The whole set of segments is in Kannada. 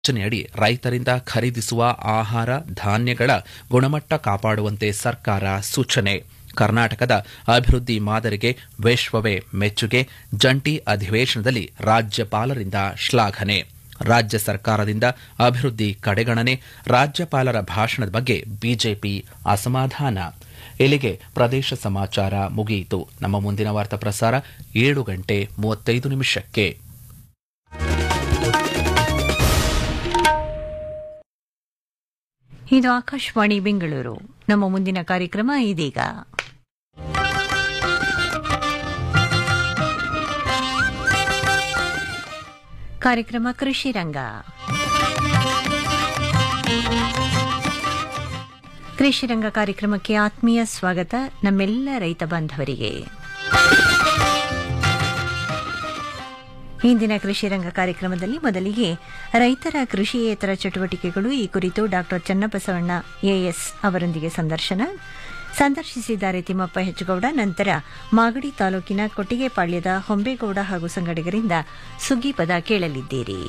ಯೋಜನೆಯಡಿ ರೈತರಿಂದ ಖರೀದಿಸುವ ಆಹಾರ ಧಾನ್ಯಗಳ ಗುಣಮಟ್ಟ ಕಾಪಾಡುವಂತೆ ಸರ್ಕಾರ ಸೂಚನೆ ಕರ್ನಾಟಕದ ಅಭಿವೃದ್ಧಿ ಮಾದರಿಗೆ ವಿಶ್ವವೇ ಮೆಚ್ಚುಗೆ ಜಂಟಿ ಅಧಿವೇಶನದಲ್ಲಿ ರಾಜ್ಯಪಾಲರಿಂದ ಶ್ಲಾಘನೆ ರಾಜ್ಯ ಸರ್ಕಾರದಿಂದ ಅಭಿವೃದ್ಧಿ ಕಡೆಗಣನೆ ರಾಜ್ಯಪಾಲರ ಭಾಷಣದ ಬಗ್ಗೆ ಬಿಜೆಪಿ ಅಸಮಾಧಾನ ಇಲ್ಲಿಗೆ ಪ್ರದೇಶ ಸಮಾಚಾರ ಮುಗಿಯಿತು ನಮ್ಮ ಮುಂದಿನ ವಾರ್ತಾ ಪ್ರಸಾರ ಏಳು ಗಂಟೆ ಮೂವತ್ತೈದು ನಿಮಿಷಕ್ಕೆ ಇದು ಆಕಾಶವಾಣಿ ಬೆಂಗಳೂರು ನಮ್ಮ ಮುಂದಿನ ಕಾರ್ಯಕ್ರಮ ಇದೀಗ ಕಾರ್ಯಕ್ರಮ ಕೃಷಿ ರಂಗ ಕೃಷಿ ರಂಗ ಕಾರ್ಯಕ್ರಮಕ್ಕೆ ಆತ್ಮೀಯ ಸ್ವಾಗತ ನಮ್ಮೆಲ್ಲ ರೈತ ಬಾಂಧವರಿಗೆ ಇಂದಿನ ಕೃಷಿ ರಂಗ ಕಾರ್ಯಕ್ರಮದಲ್ಲಿ ಮೊದಲಿಗೆ ರೈತರ ಕೃಷಿಯೇತರ ಚಟುವಟಿಕೆಗಳು ಈ ಕುರಿತು ಡಾಕ್ಟರ್ ಚನ್ನಬಸವಣ್ಣ ಎಎಸ್ ಅವರೊಂದಿಗೆ ಸಂದರ್ಶನ ಸಂದರ್ಶಿಸಿದ್ದಾರೆ ತಿಮ್ಮಪ್ಪ ಹೆಚ್ಚಗೌಡ ನಂತರ ಮಾಗಡಿ ತಾಲೂಕಿನ ಕೊಟ್ಟಿಗೆಪಾಳ್ಯದ ಹೊಂಬೇಗೌಡ ಹಾಗೂ ಸಂಗಡಿಗರಿಂದ ಸುಗ್ಗಿ ಪದ ಕೇಳಲಿದ್ದೀರಿ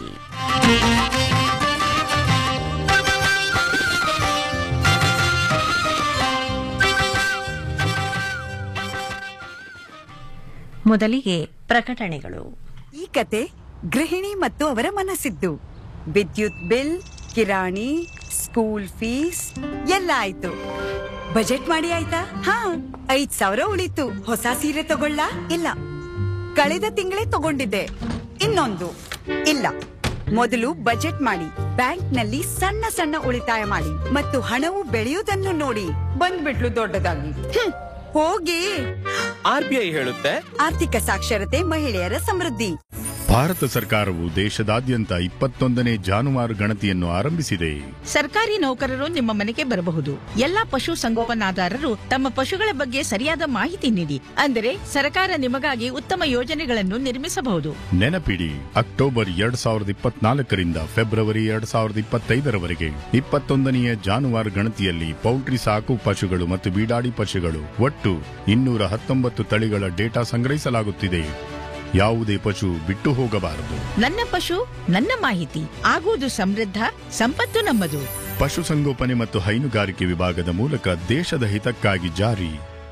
ಮೊದಲಿಗೆ ಪ್ರಕಟಣೆಗಳು ಈ ಕತೆ ಗೃಹಿಣಿ ಮತ್ತು ಅವರ ಮನಸ್ಸಿದ್ದು ವಿದ್ಯುತ್ ಬಿಲ್ ಕಿರಾಣಿ ಸ್ಕೂಲ್ ಫೀಸ್ ಎಲ್ಲ ಆಯ್ತು ಬಜೆಟ್ ಮಾಡಿ ಆಯ್ತಾ ಹಾ ಐದ್ ಸಾವಿರ ಉಳಿತು ಹೊಸ ಸೀರೆ ತಗೊಳ್ಳ ಇಲ್ಲ ಕಳೆದ ತಿಂಗಳೇ ತಗೊಂಡಿದ್ದೆ ಇನ್ನೊಂದು ಇಲ್ಲ ಮೊದಲು ಬಜೆಟ್ ಮಾಡಿ ಬ್ಯಾಂಕ್ನಲ್ಲಿ ಸಣ್ಣ ಸಣ್ಣ ಉಳಿತಾಯ ಮಾಡಿ ಮತ್ತು ಹಣವು ಬೆಳೆಯುವುದನ್ನು ನೋಡಿ ಬಂದ್ಬಿಟ್ಲು ದೊಡ್ಡದಾಗಿ ಹ್ಮ್, ಹೋಗಿ ಆರ್ಬಿಐ ಹೇಳುತ್ತೆ ಆರ್ಥಿಕ ಸಾಕ್ಷರತೆ ಮಹಿಳೆಯರ ಸಮೃದ್ಧಿ ಭಾರತ ಸರ್ಕಾರವು ದೇಶದಾದ್ಯಂತ ಇಪ್ಪತ್ತೊಂದನೇ ಜಾನುವಾರು ಗಣತಿಯನ್ನು ಆರಂಭಿಸಿದೆ ಸರ್ಕಾರಿ ನೌಕರರು ನಿಮ್ಮ ಮನೆಗೆ ಬರಬಹುದು ಎಲ್ಲಾ ಪಶು ಸಂಗೋಪನಾದಾರರು ತಮ್ಮ ಪಶುಗಳ ಬಗ್ಗೆ ಸರಿಯಾದ ಮಾಹಿತಿ ನೀಡಿ ಅಂದರೆ ಸರ್ಕಾರ ನಿಮಗಾಗಿ ಉತ್ತಮ ಯೋಜನೆಗಳನ್ನು ನಿರ್ಮಿಸಬಹುದು ನೆನಪಿಡಿ ಅಕ್ಟೋಬರ್ ಎರಡ್ ಸಾವಿರದ ಇಪ್ಪತ್ನಾಲ್ಕರಿಂದ ಫೆಬ್ರವರಿ ಎರಡ್ ಸಾವಿರದ ಇಪ್ಪತ್ತೈದರವರೆಗೆ ಇಪ್ಪತ್ತೊಂದನೆಯ ಜಾನುವಾರು ಗಣತಿಯಲ್ಲಿ ಪೌಲ್ಟ್ರಿ ಸಾಕು ಪಶುಗಳು ಮತ್ತು ಬೀಡಾಡಿ ಪಶುಗಳು ಒಟ್ಟು ಇನ್ನೂರ ಹತ್ತೊಂಬತ್ತು ತಳಿಗಳ ಡೇಟಾ ಸಂಗ್ರಹಿಸಲಾಗುತ್ತಿದೆ ಯಾವುದೇ ಪಶು ಬಿಟ್ಟು ಹೋಗಬಾರದು ನನ್ನ ಪಶು ನನ್ನ ಮಾಹಿತಿ ಆಗುವುದು ಸಮೃದ್ಧ ಸಂಪತ್ತು ನಮ್ಮದು ಪಶುಸಂಗೋಪನೆ ಮತ್ತು ಹೈನುಗಾರಿಕೆ ವಿಭಾಗದ ಮೂಲಕ ದೇಶದ ಹಿತಕ್ಕಾಗಿ ಜಾರಿ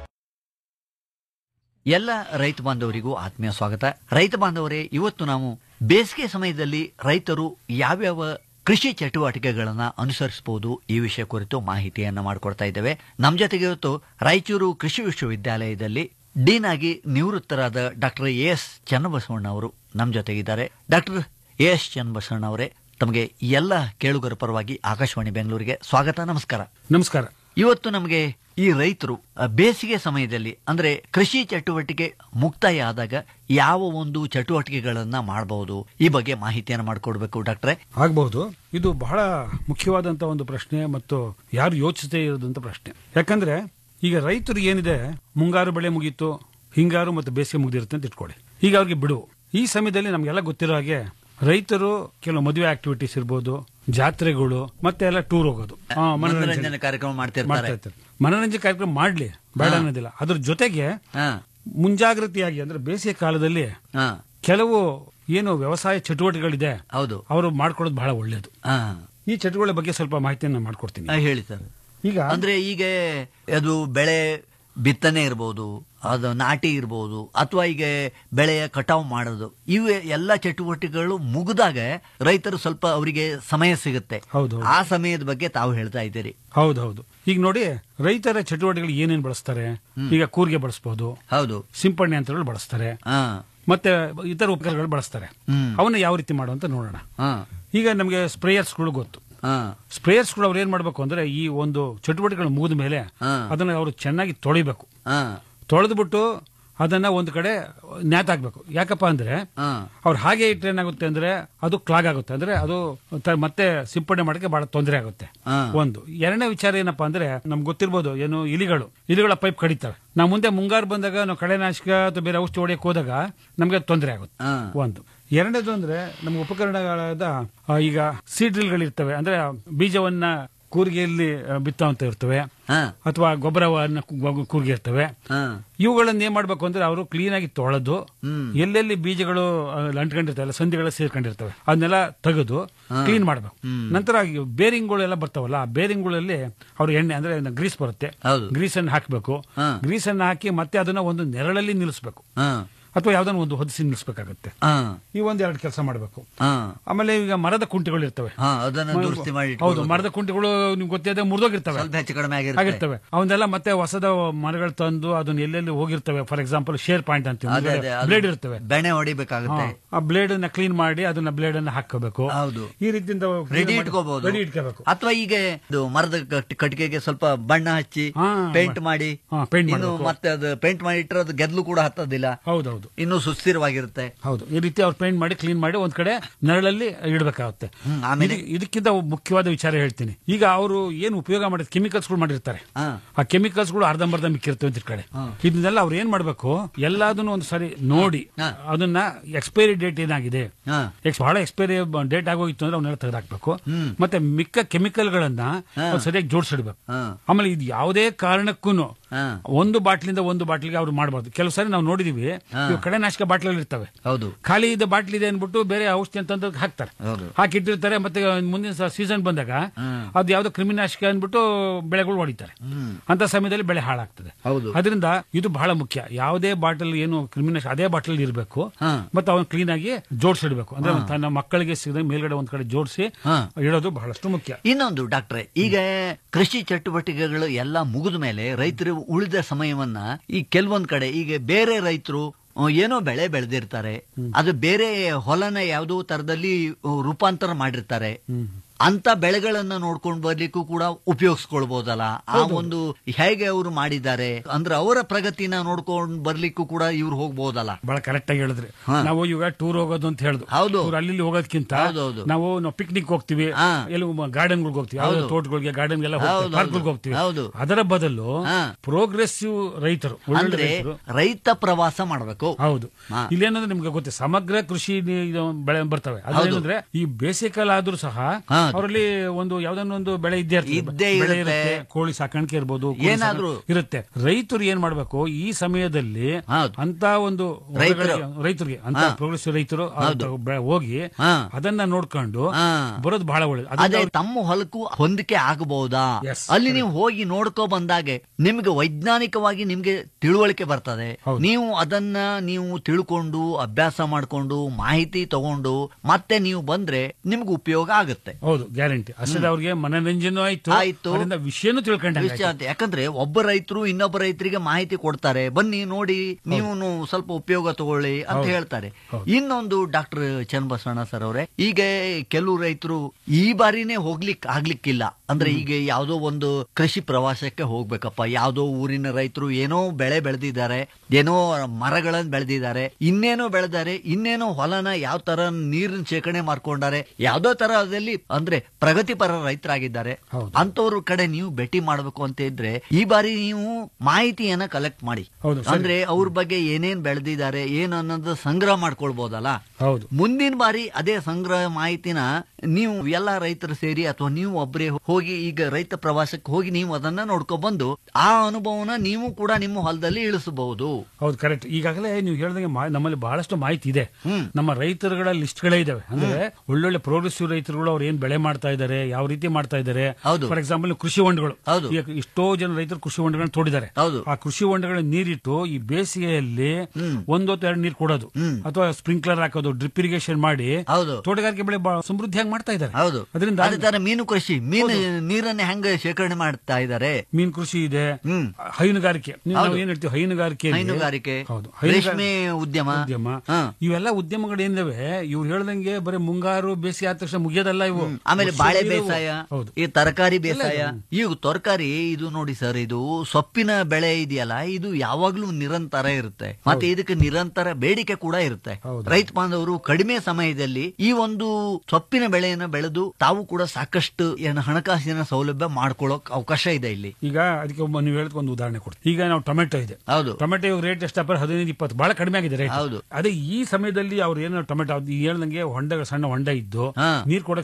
ಎಲ್ಲ ರೈತ ಬಾಂಧವರಿಗೂ ಆತ್ಮೀಯ ಸ್ವಾಗತ ರೈತ ಬಾಂಧವರೇ ಇವತ್ತು ನಾವು ಬೇಸಿಗೆ ಸಮಯದಲ್ಲಿ ರೈತರು ಯಾವ್ಯಾವ ಕೃಷಿ ಚಟುವಟಿಕೆಗಳನ್ನ ಅನುಸರಿಸಬಹುದು ಈ ವಿಷಯ ಕುರಿತು ಮಾಹಿತಿಯನ್ನ ಮಾಡಿಕೊಡ್ತಾ ಇದ್ದೇವೆ ನಮ್ಮ ಜೊತೆಗೆ ಇವತ್ತು ರಾಯಚೂರು ಕೃಷಿ ವಿಶ್ವವಿದ್ಯಾಲಯದಲ್ಲಿ ಡೀನ್ ಆಗಿ ನಿವೃತ್ತರಾದ ಡಾಕ್ಟರ್ ಎ ಎಸ್ ಚನ್ನಬಸವಣ್ಣ ಅವರು ನಮ್ಮ ಜೊತೆಗಿದ್ದಾರೆ ಡಾಕ್ಟರ್ ಎ ಎಸ್ ಚನ್ನಬಸವಣ್ಣ ಅವರೇ ತಮಗೆ ಎಲ್ಲ ಕೇಳುಗರ ಪರವಾಗಿ ಆಕಾಶವಾಣಿ ಬೆಂಗಳೂರಿಗೆ ಸ್ವಾಗತ ನಮಸ್ಕಾರ ನಮಸ್ಕಾರ ಇವತ್ತು ನಮಗೆ ಈ ರೈತರು ಅ, ಬೇಸಿಗೆ ಸಮಯದಲ್ಲಿ ಅಂದ್ರೆ ಕೃಷಿ ಚಟುವಟಿಕೆ ಮುಕ್ತಾಯ ಆದಾಗ ಯಾವ ಒಂದು ಚಟುವಟಿಕೆಗಳನ್ನ ಮಾಡಬಹುದು ಈ ಬಗ್ಗೆ ಮಾಹಿತಿಯನ್ನು ಮಾಡಿಕೊಡ್ಬೇಕು ಡಾಕ್ಟ್ರೆ ಆಗಬಹುದು ಇದು ಬಹಳ ಮುಖ್ಯವಾದಂತ ಒಂದು ಪ್ರಶ್ನೆ ಮತ್ತು ಯಾರು ಯೋಚಿಸದೇ ಇರೋದಂತ ಪ್ರಶ್ನೆ ಯಾಕಂದ್ರೆ ಈಗ ರೈತರು ಏನಿದೆ ಮುಂಗಾರು ಬೆಳೆ ಮುಗೀತು ಹಿಂಗಾರು ಮತ್ತು ಬೇಸಿಗೆ ಮುಗಿದಿರುತ್ತೆ ಅಂತ ಇಟ್ಕೊಳ್ಳಿ ಈಗ ಅವ್ರಿಗೆ ಬಿಡು ಈ ಸಮಯದಲ್ಲಿ ನಮ್ಗೆಲ್ಲ ಗೊತ್ತಿರೋ ಹಾಗೆ ರೈತರು ಕೆಲವು ಮದುವೆ ಆಕ್ಟಿವಿಟೀಸ್ ಇರ್ಬೋದು ಜಾತ್ರೆಗಳು ಮತ್ತೆ ಎಲ್ಲ ಟೂರ್ ಹೋಗೋದು ಆ, ಮನೋರಂಜನೆ ಕಾರ್ಯಕ್ರಮ ಮಾಡ್ತಿರ್ತಾರೆ ಮಾಡ್ತಾ ಇರ್ತಾರೆ ಮನೋರಂಜನೆ ಕಾರ್ಯಕ್ರಮ ಮಾಡ್ಲಿ ಬೇಡ ಅನ್ನೋದಿಲ್ಲ ಅದ್ರ ಜೊತೆಗೆ ಹಾ ಮುಂಜಾಗ್ರತೆಯಾಗಿ ಅಂದ್ರೆ ಬೇಸಿಗೆ ಕಾಲದಲ್ಲಿ ಹಾ ಕೆಲವು ಏನು ವ್ಯವಸಾಯ ಚಟುವಟಿಕೆಗಳಿದೆ ಹೌದು ಅವರು ಮಾಡ್ಕೊಳ್ಳೋದು ಬಹಳ ಒಳ್ಳೇದು ಹಾ ಈ ಚಟುವಟಿಕೆ ಬಗ್ಗೆ ಸ್ವಲ್ಪ ಮಾಹಿತಿಯನ್ನು ಮಾಡ್ಕೊಡ್ತೀನಿ ಆ, ಹೇಳಿ ಸರ್ ಈಗ ಅಂದ್ರೆ ಈಗ ಅದು ಬೆಳೆ ಬಿತ್ತನೆ ಇರ್ಬೋದು ಅದು ನಾಟಿ ಇರ್ಬೋದು ಅಥವಾ ಈಗ ಬೆಳೆಯ ಕಟಾವು ಮಾಡೋದು ಇವೆ ಎಲ್ಲ ಚಟುವಟಿಕೆಗಳು ಮುಗಿದಾಗ ರೈತರು ಸ್ವಲ್ಪ ಅವರಿಗೆ ಸಮಯ ಸಿಗುತ್ತೆ ಹೌದು, ಹೌದು. ಆ ಸಮಯದ ಬಗ್ಗೆ ತಾವು ಹೇಳ್ತಾ ಇದ್ದೀರಿ ಹೌದೌದು ಈಗ ನೋಡಿ ರೈತರ ಚಟುವಟಿಕೆಗಳು ಏನೇನ್ ಬಳಸ್ತಾರೆ ಈಗ ಕೂರ್ಗೆ ಬಳಸಬಹುದು ಹೌದು ಸಿಂಪಡಣೆ ಯಂತ್ರಗಳು ಬಳಸ್ತಾರೆ ಹಾ ಮತ್ತೆ ಇತರ ಉಪಕರಣಗಳು ಬಳಸ್ತಾರೆ ಹ್ಮ್. ಅವನ್ನ ಯಾವ ರೀತಿ ಮಾಡುವಂತ ನೋಡೋಣ ಹಾ ಈಗ ನಮಗೆ ಸ್ಪ್ರೇಯರ್ಸ್ಗಳು ಗೊತ್ತು ಹಾ ಸ್ಪ್ರೇಯರ್ಸ್ಗಳು ಅವ್ರು ಏನ್ ಮಾಡ್ಬೇಕು ಅಂದ್ರೆ ಈ ಒಂದು ಚಟುವಟಿಕೆಗಳು ಮುಗಿದ ಮೇಲೆ ಹಾ. ಅದನ್ನ ಅವರು ಚೆನ್ನಾಗಿ ತೊಳಿಬೇಕು ಹಾ ತೊಳೆದ್ಬಿಟ್ಟು ಅದನ್ನ ಒಂದು ಕಡೆ ನ್ಯಾತಾಕ್ಬೇಕು ಯಾಕಪ್ಪ ಅಂದ್ರೆ ಹಾ ಅವ್ರು ಹಾಗೆ ಇಟ್ಟರೆ ಏನಾಗುತ್ತೆ ಅಂದ್ರೆ ಅದು ಕ್ಲಾಗ್ ಆಗುತ್ತೆ ಅಂದ್ರೆ ಅದು ತ- ಮತ್ತೆ ಸಿಂಪಡಣೆ ಮಾಡಕ್ಕೆ ಬಹಳ ತೊಂದರೆ ಆಗುತ್ತೆ ಹಾ. ಒಂದು ಎರಡನೇ ವಿಚಾರ ಏನಪ್ಪಾ ಅಂದ್ರೆ ನಮ್ಗೆ ಗೊತ್ತಿರ್ಬೋದು ಏನು ಇಲಿಗಳು ಇಲಿಗಳ ಪೈಪ್ ಕಡಿತವೆ ನಾವು ಮುಂದೆ ಮುಂಗಾರು ಬಂದಾಗ ನಾವು ಕಳೆನಾಶಕ ಅಥವಾ ಬೇರೆ ಔಷಧಿ ಹೊಡೆಯಕ್ಕೆ ಹೋದಾಗ ನಮ್ಗೆ ತೊಂದರೆ ಆಗುತ್ತೆ ಹಾ. ಒಂದು ಎರಡನೇದು ಅಂದ್ರೆ ನಮ್ಮ ಉಪಕರಣಗಳಾದ ಆ, ಈಗ ಸೀಡ್ರಿಲ್ಗಳಿರ್ತವೆ ಅಂದ್ರೆ ಬೀಜವನ್ನ ಕೂರಿಗೆಯಲ್ಲಿ ಆ, ಬಿತ್ತುವಂತ ಇರ್ತವೆ ಹಾ ಅಥವಾ ಗೊಬ್ಬರವನ್ನು ಕು- ಕೂರ್ಗೆ ಇರ್ತವೆ ಹಾ ಇವುಗಳನ್ನ ಏನ್ ಮಾಡ್ಬೇಕು ಅಂದ್ರೆ ಅವರು ಕ್ಲೀನ್ ಆಗಿ ತೊಳೆದು ಎಲ್ಲೆಲ್ಲಿ ಬೀಜಗಳು ಆ, ಅಂಟ್ಕೊಂಡಿರ್ತವೆ ಸಂಧಿಗಳು ಸೇರ್ಕೊಂಡಿರ್ತವೆ ಅದನ್ನೆಲ್ಲ ತೆಗೆದು ಕ್ಲೀನ್ ಮಾಡ್ಬೇಕು ನಂತರ ಈ ಬೇರಿಂಗ್ಗಳೆಲ್ಲ ಬರ್ತಾವಲ್ಲ ಆ ಬೇರಿಂಗ್ಗಳಲ್ಲಿ ಅವ್ರು ಎಣ್ಣೆ ಅಂದ್ರೆ ಗ್ರೀಸ್ ಬರುತ್ತೆ ಹೌದು. ಗ್ರೀಸ್ ಅನ್ನು ಹಾಕಬೇಕು ಹಾ. ಗ್ರೀಸ್ ಅನ್ನು ಹಾಕಿ ಮತ್ತೆ ಅದನ್ನ ಒಂದು ನೆರಳಲ್ಲಿ ನಿಲ್ಲಿಸಬೇಕು ಹಾ ಅಥವಾ ಯಾವ್ದನ್ನ ಒಂದು ಹೊದಿಸಿ ನಿಲ್ಲಿಸಬೇಕಾಗತ್ತೆ ಹಾ ಈ ಒಂದ್ ಎರಡು ಕೆಲಸ ಮಾಡಬೇಕು ಹಾ ಆಮೇಲೆ ಈಗ ಮರದ ಕುಂಟಿಗಳು ಇರ್ತವೆ ಹಾ ಅದನ್ನ ದುರಸ್ತಿ ಮಾಡಿ ಹೌದು ಮರದ ಕುಂಟಿಗಳು ನಿಮ್ಗೆ ಗೊತ್ತಿದೆ ಮುರಿದೋಗಿರ್ತವೆ ಸ್ವಲ್ಪ ಹೆಚ್ಚು ಕಡಿಮೆ ಆಗಿರುತ್ತೆ ಆಗಿರ್ತವೆ ಅವನ್ನೆಲ್ಲ ಮತ್ತೆ ಹೊಸದ ಮರಗಳು ತಂದು ಅದನ್ನ ಎಲ್ಲೆಲ್ಲಿ ಹೋಗಿರ್ತವೆ ಫಾರ್ ಎಕ್ಸಾಂಪಲ್ ಶೇರ್ ಪಾಯಿಂಟ್ ಅದೇ ಅದೇ ಅಂತೀವಿ ಅದು ಬ್ಲೇಡ್ ಇರ್ತವೆ ಬೆಣ್ಣೆ ಹೊಡಿಬೇಕಾಗುತ್ತೆ ಹಾ, ಆ ಬ್ಲೇಡ್ ಅನ್ನ ಕ್ಲೀನ್ ಮಾಡಿ ಅದನ್ನ ಬ್ಲೇಡ್ ಅನ್ನ ಹಾಕೋಬೇಕು ಹೌದು. ಈ ರೀತಿಯಿಂದ ರೆಡಿ ಇಟ್ಕೋಬಹುದು ರೆಡಿ ಇಟ್ಕೋಬೇಕು ಅಥವಾ ಈಗ ಇದು ಮರದ ಕಟ್- ಕಟ್ಟಿಗೆಗೆ ಸ್ವಲ್ಪ ಬಣ್ಣ ಹಚ್ಚಿ ಹಾ, ಪೇಂಟ್ ಮಾಡಿ ಹಾ, paint ಇನ್ನು ಮಾಡ್ಬೇಕು. ಮತ್ತೆ ಅದು ಪೇಂಟ್ ಮಾಡಿ ಇಟ್ಟರೆ ಅದು ಗೆದ್ಲು ಕೂಡ ಹತ್ತೋದಿಲ್ಲ ಹೌದೌದು ಇನ್ನು ಸುಸ್ಥಿರವಾಗಿರುತ್ತೆ ಹೌದು ಈ ರೀತಿ ಅವ್ರು ಪೇಂಟ್ ಮಾಡಿ ಕ್ಲೀನ್ ಮಾಡಿ ಒಂದ್ ಕಡೆ ನೆರಳಲ್ಲಿ ಇಡಬೇಕಾಗುತ್ತೆ ಹ್ಮ್, ಆಮೇಲೆ? ಇದಕ್ಕಿಂತ ಮುಖ್ಯವಾದ ವಿಚಾರ ಹೇಳ್ತೀನಿ ಈಗ ಅವರು ಏನು ಉಪಯೋಗ ಮಾಡಿದ ಕೆಮಿಕಲ್ಸ್ ಗಳು ಮಾಡಿರ್ತಾರೆ ಹಾ. ಆ ಕೆಮಿಕಲ್ಸ್ ಗಳು ಅರ್ಧಂಬರ್ಧ ಮಿಕ್ಕಿರ್ತವೆ ಅಂತ ಕಡೆ ಇದನ್ನೆಲ್ಲ ಅವ್ರು ಏನ್ ಮಾಡ್ಬೇಕು ಎಲ್ಲದನ್ನು ಒಂದು ಸರಿ ನೋಡಿ ಹಾ. ಅದನ್ನ ಎಕ್ಸ್ಪೈರಿ ಡೇಟ್ ಏನಾಗಿದೆ ಹಾ. ಎಕ್ಸ್- ಬಹಳ ಎಕ್ಸ್ಪೈರಿ ಡೇಟ್ ಆಗೋಗಿತ್ತು ಅಂದ್ರೆ ಅವನ್ನೆಲ್ಲ ತೆಗೆದಾಕ್ಬೇಕು ಮತ್ತೆ ಮಿಕ್ಕ ಕೆಮಿಕಲ್ ಗಳನ್ನ ಅವ್ರು ಸರಿಯಾಗಿ ಜೋಡಿಸಿಡ್ಬೇಕು ಹಾ. ಆಮೇಲೆ ಇದು ಯಾವುದೇ ಕಾರಣಕ್ಕೂ ಹಾ. ಒಂದು ಬಾಟ್ಲಿಂದ ಒಂದು ಬಾಟ್ಲಿಗೆ ಅವ್ರು ಮಾಡಬಾರ್ದು ಕೆಲವು ಸಾರಿ ನಾವು ನೋಡಿದೀವಿ ಇವು ಕಡೆನಾಶಕ ಬಾಟ್ಲಲ್ಲಿ ಇರ್ತವೆ ಹೌದು ಖಾಲಿ ಇದೆ ಬಾಟ್ಲಿ ಇದೆ ಅನ್ಬಿಟ್ಟು ಬೇರೆ ಔಷಧಿ ಅಂತಂದು ಹಾಕ್ತಾರೆ ಹೌದು. ಹಾಕಿಟ್ಟಿರ್ತಾರೆ ಮತ್ತೆ ಮುಂದಿನ ಸೀಸನ್ ಬಂದಾಗ ಅದು ಯಾವ್ದೋ ಕ್ರಿಮಿನಾಶಕ ಅನ್ಬಿಟ್ಟು ಬೆಳೆಗಳು ಹೊಡಿತಾರೆ ಅಂತ ಸಮಯದಲ್ಲಿ ಬೆಳೆ ಹಾಳಾಗ್ತದೆ ಹೌದು. ಅದರಿಂದ ಇದು ಬಹಳ ಮುಖ್ಯ ಯಾವುದೇ ಬಾಟಲ್ ಏನು ಕ್ರಿಮಿನಾಶಕ ಅದೇ ಬಾಟಲ್ ಇರಬೇಕು ಹಾ. ಮತ್ತೆ ಅವನು ಕ್ಲೀನ್ ಆಗಿ ಜೋಡಿಸಿಡ್ಬೇಕು ಅಂದ್ರೆ ತನ್ನ ಮಕ್ಕಳಿಗೆ ಸಿಗದ ಮೇಲ್ಗಡೆ ಒಂದ್ ಕಡೆ ಜೋಡಿಸಿ ಹಾ. ಇಡೋದು ಬಹಳಷ್ಟು ಮುಖ್ಯ ಇನ್ನೊಂದು ಡಾಕ್ಟ್ರೆ ಈಗ ಕೃಷಿ ಚಟುವಟಿಕೆಗಳು ಎಲ್ಲ ಮುಗಿದ ಮೇಲೆ ರೈತರು ಉಳಿದ ಸಮಯವನ್ನ ಈ ಕೆಲವೊಂದ್ ಕಡೆ ಈಗ ಬೇರೆ ರೈತರು ಏನೋ ಬೆಳೆ ಬೆಳೆದಿರ್ತಾರೆ ಅದು ಬೇರೆ ಹೊಲನ ಯಾವುದೋ ತರದಲ್ಲಿ ಆ, ರೂಪಾಂತರ ಮಾಡಿರ್ತಾರೆ ಅಂತ ಬೆಳೆಗಳನ್ನ ನೋಡ್ಕೊಂಡು ಬರ್ಲಿಕ್ಕೂ ಕೂಡ ಉಪಯೋಗಿಸ್ಕೊಳ್ಬಹುದಲ್ಲ ಆ ಒಂದು ಹೇಗೆ ಅವರು ಮಾಡಿದ್ದಾರೆ ಅಂದ್ರೆ ಅವರ ಪ್ರಗತಿನ ನೋಡ್ಕೊಂಡು ಬರ್ಲಿಕ್ಕೂ ಕೂಡ ಇವ್ರು ಹೋಗ್ಬಹುದಲ್ಲ ಬಹಳ ಕರೆಕ್ಟ್ ಆಗಿ ಹೇಳಿದ್ರಿ ಹಾ. ನಾವು ಇವಾಗ ಟೂರ್ ಹೋಗೋದು ಅಂತ ಹೇಳುದು ಹೌದು. ಟೂರ್ ಅಲ್ಲಿ ಇಲ್ಲಿ ಹೋಗೋದಕ್ಕಿಂತ ಹೌದೌದು. ನಾವು ನಾವು ಪಿಕ್ನಿಕ್ ಹೋಗ್ತೀವಿ ಹಾ. ಎಲ್ಲಿ ಗಾರ್ಡನ್ಗಳಿಗೆ ಹೋಗ್ತೀವಿ ಹೌದು. ಯಾವ್ದೋ ತೋಟಗಳಿಗೆ ಗಾರ್ಡನ್ಗೆಲ್ಲ ಹೌದು, ಹೋಗ್ತೀವಿ ಹೌದು. ಪಾರ್ಕ್ಗಳಿಗೆ ಹೋಗ್ತೀವಿ ಹೌದು. ಅದರ ಬದಲು ಹಾ. ಪ್ರೋಗ್ರೆಸಿವ್ ರೈತರು ಒಳ್ಳೊಳ್ಳೆ ಅಂದ್ರೆ ರೈತರು ರೈತ ಪ್ರವಾಸ ಮಾಡ್ಬೇಕು ಹೌದು ಹಾ. ಇಲ್ಲೇನಂದ್ರೆ ನಿಮ್ಗೆ ಗೊತ್ತೆ ಸಮಗ್ರ ಕೃಷಿ ನಿ- ಇದು ಬೆಳೆ ಬರ್ತವೆ ಅದೇನಂದ್ರೆ ಈ ಬೇಸಿಗೆ ಕಾಲ ಆದ್ರೂ ಸಹ ಹಾ. ಅವರಲ್ಲಿ ಒಂದು ಯಾವ್ದನ್ನ ಒಂದು ಬೆಳೆ ಇದ್ದೇ ಇರ್ತದೆ. ಇದ್ದೇ ಬೆಳೆ ಇರುತ್ತೆ. ಇರುತ್ತೆ ಕೋಳಿ ಸಾಕಾಣಿಕೆ ಇರ್ಬೋದು ಕುರಿ ಏನಾದ್ರೂ. ಸಾಕಾಣಿಕೆ ಇರುತ್ತೆ ರೈತರು ಏನ್ ಮಾಡ್ಬೇಕು ಈ ಸಮಯದಲ್ಲಿ ಹೌದು. ಅಂತ ಒಂದು ರೈತರು. ಹೊರಗಡೆ- ರೈತರಿಗೆ ಅಂತ ಹಾ. ಪ್ರೋಗ್ರೆಸಿವ್ ರೈತರು ಅವ್ರ ಹೌದು. ಬೆ- ಹೋಗಿ ಹಾ. ಅದನ್ನ ನೋಡ್ಕೊಂಡು ಹಾ. ಬರೋದು ಬಹಳ ಒಳ್ಳೇದು ಅದೇ ಅದರಿಂದ ಅವ್ರು- ತಮ್ಮ ಹೊಲಕ್ಕೂ ಹೊಂದಿಕೆ ಆಗಬಹುದಾ Yes, ಅಲ್ಲಿ ನೀವು ಹೋಗಿ ನೋಡ್ಕೋ ಬಂದಾಗೆ ನಿಮ್ಗೆ ವೈಜ್ಞಾನಿಕವಾಗಿ ನಿಮ್ಗೆ ತಿಳುವಳಿಕೆ ಬರ್ತದೆ ಹೌದು. ನೀವು ಅದನ್ನ ನೀವು ತಿಳ್ಕೊಂಡು ಅಭ್ಯಾಸ ಮಾಡ್ಕೊಂಡು ಮಾಹಿತಿ ತಗೊಂಡು ಮತ್ತೆ ನೀವು ಬಂದ್ರೆ ನಿಮ್ಗೆ ಉಪಯೋಗ ಆಗುತ್ತೆ ಹೌದು ಗ್ಯಾರಂಟಿ ಅಷ್ಟೇ ಅವ್ರಿಗೆ ಮನರಂಜನೆ ಆಯ್ತು ಆಯ್ತು. ಅದರಿಂದ ವಿಷಯನೂ ತಿಳ್ಕೊಂಡ ವಿಷಯ ಅಂತ ಯಾಕಂದ್ರೆ ಒಬ್ಬ ರೈತರು ಇನ್ನೊಬ್ಬ ರೈತರಿಗೆ ಮಾಹಿತಿ ಕೊಡ್ತಾರೆ ಬನ್ನಿ ನೋಡಿ ನೀವು ಸ್ವಲ್ಪ ಉಪಯೋಗ ತಗೊಳ್ಳಿ ಅಂತ ಹೇಳ್ತಾರೆ ಇನ್ನೊಂದು ಡಾಕ್ಟರ್ ಚನ್ನಬಸವಣ್ಣ ಸರ್ ಅವರೇ ಈಗ ಕೆಲವು ರೈತರು ಈ ಬಾರಿನೇ ಹೋಗ್ಲಿಕ್ ಆಗ್ಲಿಕ್ಕಿಲ್ಲ ಅಂದ್ರೆ ಈಗ ಯಾವ್ದೋ ಒಂದು ಕೃಷಿ ಪ್ರವಾಸಕ್ಕೆ ಹೋಗ್ಬೇಕಪ್ಪ ಯಾವ್ದೋ ಊರಿನ ರೈತರು ಏನೋ ಬೆಳೆ ಬೆಳೆದಿದ್ದಾರೆ ಏನೋ ಮರಗಳನ್ನ ಬೆಳೆದಿದ್ದಾರೆ ಇನ್ನೇನೋ ಬೆಳೆದಾರೆ ಇನ್ನೇನೋ ಹೊಲನ ಯಾವ ತರ ನೀರಿನ ಶೇಖರಣೆ ಮಾಡ್ಕೊಂಡಾರೆ ಯಾವ್ದೋ ತರದಲ್ಲಿ ಅಂದ್ರೆ ಪ್ರಗತಿಪರ ರೈತರಾಗಿದ್ದಾರೆ ಹೌದು. ಅಂತವ್ರ ಕಡೆ ನೀವು ಭೇಟಿ ಮಾಡಬೇಕು ಅಂತ ಇದ್ರೆ ಈ ಬಾರಿ ನೀವು ಮಾಹಿತಿಯನ್ನ ಕಲೆಕ್ಟ್ ಮಾಡಿ ಹೌದು, ಸರಿ. ಅಂದ್ರೆ ಅವ್ರ ಬಗ್ಗೆ ಏನೇನ್ ಬೆಳೆದಿದ್ದಾರೆ ಏನು ಅನ್ನೋದು ಸಂಗ್ರಹ ಮಾಡ್ಕೊಳ್ಬಹುದಲ್ಲ ಹೌದು ಮುಂದಿನ ಬಾರಿ ಅದೇ ಸಂಗ್ರಹ ಮಾಹಿತಿನ ನೀವು ಎಲ್ಲಾ ರೈತರು ಸೇರಿ ಅಥವಾ ನೀವು ಒಬ್ಬರೇ ಹೋಗಿ ಈಗ ರೈತ ಪ್ರವಾಸಕ್ಕೆ ಹೋಗಿ ನೀವು ಅದನ್ನ ನೋಡ್ಕೊಂಡ್ ಬಂದು ಆ ಅನುಭವನ ನೀವು ಕೂಡ ನಿಮ್ಮ ಹೊಲದಲ್ಲಿ ಇಳಿಸಬಹುದು ಹೌದು ಕರೆಕ್ಟ್ ಈಗಾಗಲೇ ನೀವು ಹೇಳ್ದಂಗೆ ಮಾ- ನಮ್ಮಲ್ಲಿ ಬಹಳಷ್ಟು ಮಾಹಿತಿ ಇದೆ ಹ್ಮ್. ನಮ್ಮ ರೈತರುಗಳ ಲಿಸ್ಟ್ಗಳೇ ಇದಾವೆ ಅಂದ್ರೆ ಒಳ್ಳೊಳ್ಳೆ ಪ್ರೋಗ್ರೆಸಿವ್ ರೈತರುಗಳು ಅವ್ರು ಏನ್ ಬೆಳೆ ಮಾಡ್ತಾ ಇದ್ದಾರೆ ಯಾವ ರೀತಿ ಮಾಡ್ತಾ ಇದ್ದಾರೆ ಹೌದು. ಫಾರ್ ಎಕ್ಸಾಂಪಲ್ ಕೃಷಿ ಹೊಂಡಗಳು ಹೌದು. ಈಗ ಎಷ್ಟೋ ಜನ ರೈತರು ಕೃಷಿ ಹೊಂಡಗಳನ್ನ ತೋಡಿದ್ದಾರೆ ಹೌದು. ಆ ಕೃಷಿ ಹೊಂಡಗಳ ನೀರಿಟ್ಟು ಈ ಬೇಸಿಗೆಯಲ್ಲಿ ಒಂದೊತ್ತು ಎರಡು ನೀರು ಕೊಡೋದು ಅಥವಾ ಸ್ಪ್ರಿಂಕ್ಲರ್ ಹಾಕೋದು ಡ್ರಿಪ್ ಇರಿಗೇಷನ್ ಮಾಡಿ ಹೌದು. ತೋಟಗಾರಿಕೆ ಬೆಳೆ ಬಹಳ ಸಮೃದ್ಧಿಯಾಗಿ ಮಾಡ್ತಾ ಇದ್ದಾರೆ ಹೌದು ಅದರಿಂದ ಅದೇ ತರ ಮೀನು ಕೃಷಿ ಮೀನು ನೀರನ್ನ ಹೆಂಗ ಶೇಖರಣೆ ಮಾಡ್ತಾ ಇದ್ದಾರೆ ಮೀನು ಕೃಷಿ ಇದೆ ಹ್ಮ್. ಹೈನುಗಾರಿಕೆ ನೀವು- ನಾವು ಹೌದು. ಏನ್ ಹೇಳ್ತೀವಿ ಹೈನುಗಾರಿಕೆ ಇದೆ. ಹೈನುಗಾರಿಕೆ ಹೌದು ರೇಷ್ಮೆ ಉದ್ಯಮ ಉದ್ಯಮ ಹಾ. ಇವೆಲ್ಲ ಉದ್ಯಮಗಳು ಏನಿದಾವೆ ಇವ್ರು ಹೇಳ್ದಂಗೆ ಬರೀ ಮುಂಗಾರು ಬೇಸಿಗೆ ಆದ ತಕ್ಷಣ ಮುಗಿಯೋದಲ್ಲ ಇವು ಆಮೇಲೆ ವರ್ಷ ಬಾಳೆ ಇರೋವು. ಬೇಸಾಯ ಹೌದು ಈ ತರಕಾರಿ ಬೇಸಾಯ ಈಗ ತರಕಾರಿ ಇದು ನೋಡಿ ಸರ್ ಇದು ಸೊಪ್ಪಿನ ಬೆಳೆ ಇದೆಯಲ್ಲ ಇದು ಯಾವಾಗ್ಲೂ ನಿರಂತರ ಇರುತ್ತೆ ಮತ್ತೆ ಇದಕ್ಕೆ ನಿರಂತರ ಬೇಡಿಕೆ ಕೂಡ ಇರುತ್ತೆ ಹೌದು. ರೈತ ಬಾಂಧವರು ಕಡಿಮೆ ಸಮಯದಲ್ಲಿ ಈ ಒಂದು ಸೊಪ್ಪಿನ ಬೆಳೆಯನ್ನು ಬೆಳೆದು ತಾವು ಕೂಡ ಸಾಕಷ್ಟು ಏನು ಹಣಕಾಸಿನ ಸೌಲಭ್ಯ ಮಾಡ್ಕೊಳ್ಳೋಕ್ ಅವಕಾಶ ಇದೆ ಇಲ್ಲಿ ಈಗ ಅದಕ್ಕೆ ಒಬ್ಬ ನೀವು ಹೇಳಿದ ಒಂದು ಉದಾಹರಣೆ ಕೊಡ್ತೀವಿ ಈಗ ನಾವು ಟೊಮೆಟೊ ಇದೆ ಹೌದು ಟೊಮೆಟೊ ರೇಟ್ ಎಷ್ಟಪ್ಪ ಹದಿನೈದು ಇಪ್ಪತ್ತು ಬಹಳ ಕಡಿಮೆ ಆಗಿದೆ ರೇಟ್ ಹೌದು. ಅದೇ ಈ ಸಮಯದಲ್ಲಿ ಅವ್ರು ಏನೋ ಟೊಮೆಟೊ ಅದು ಹೇಳ್ದಂಗೆ ಹೊಂಡ ಸಣ್ಣ ಹೊಂಡ ಇದ್ದು ಹಾ. ನೀರ್ ಕೊಡಕ್ ಸಾಧ್ಯ ಇತ್ತು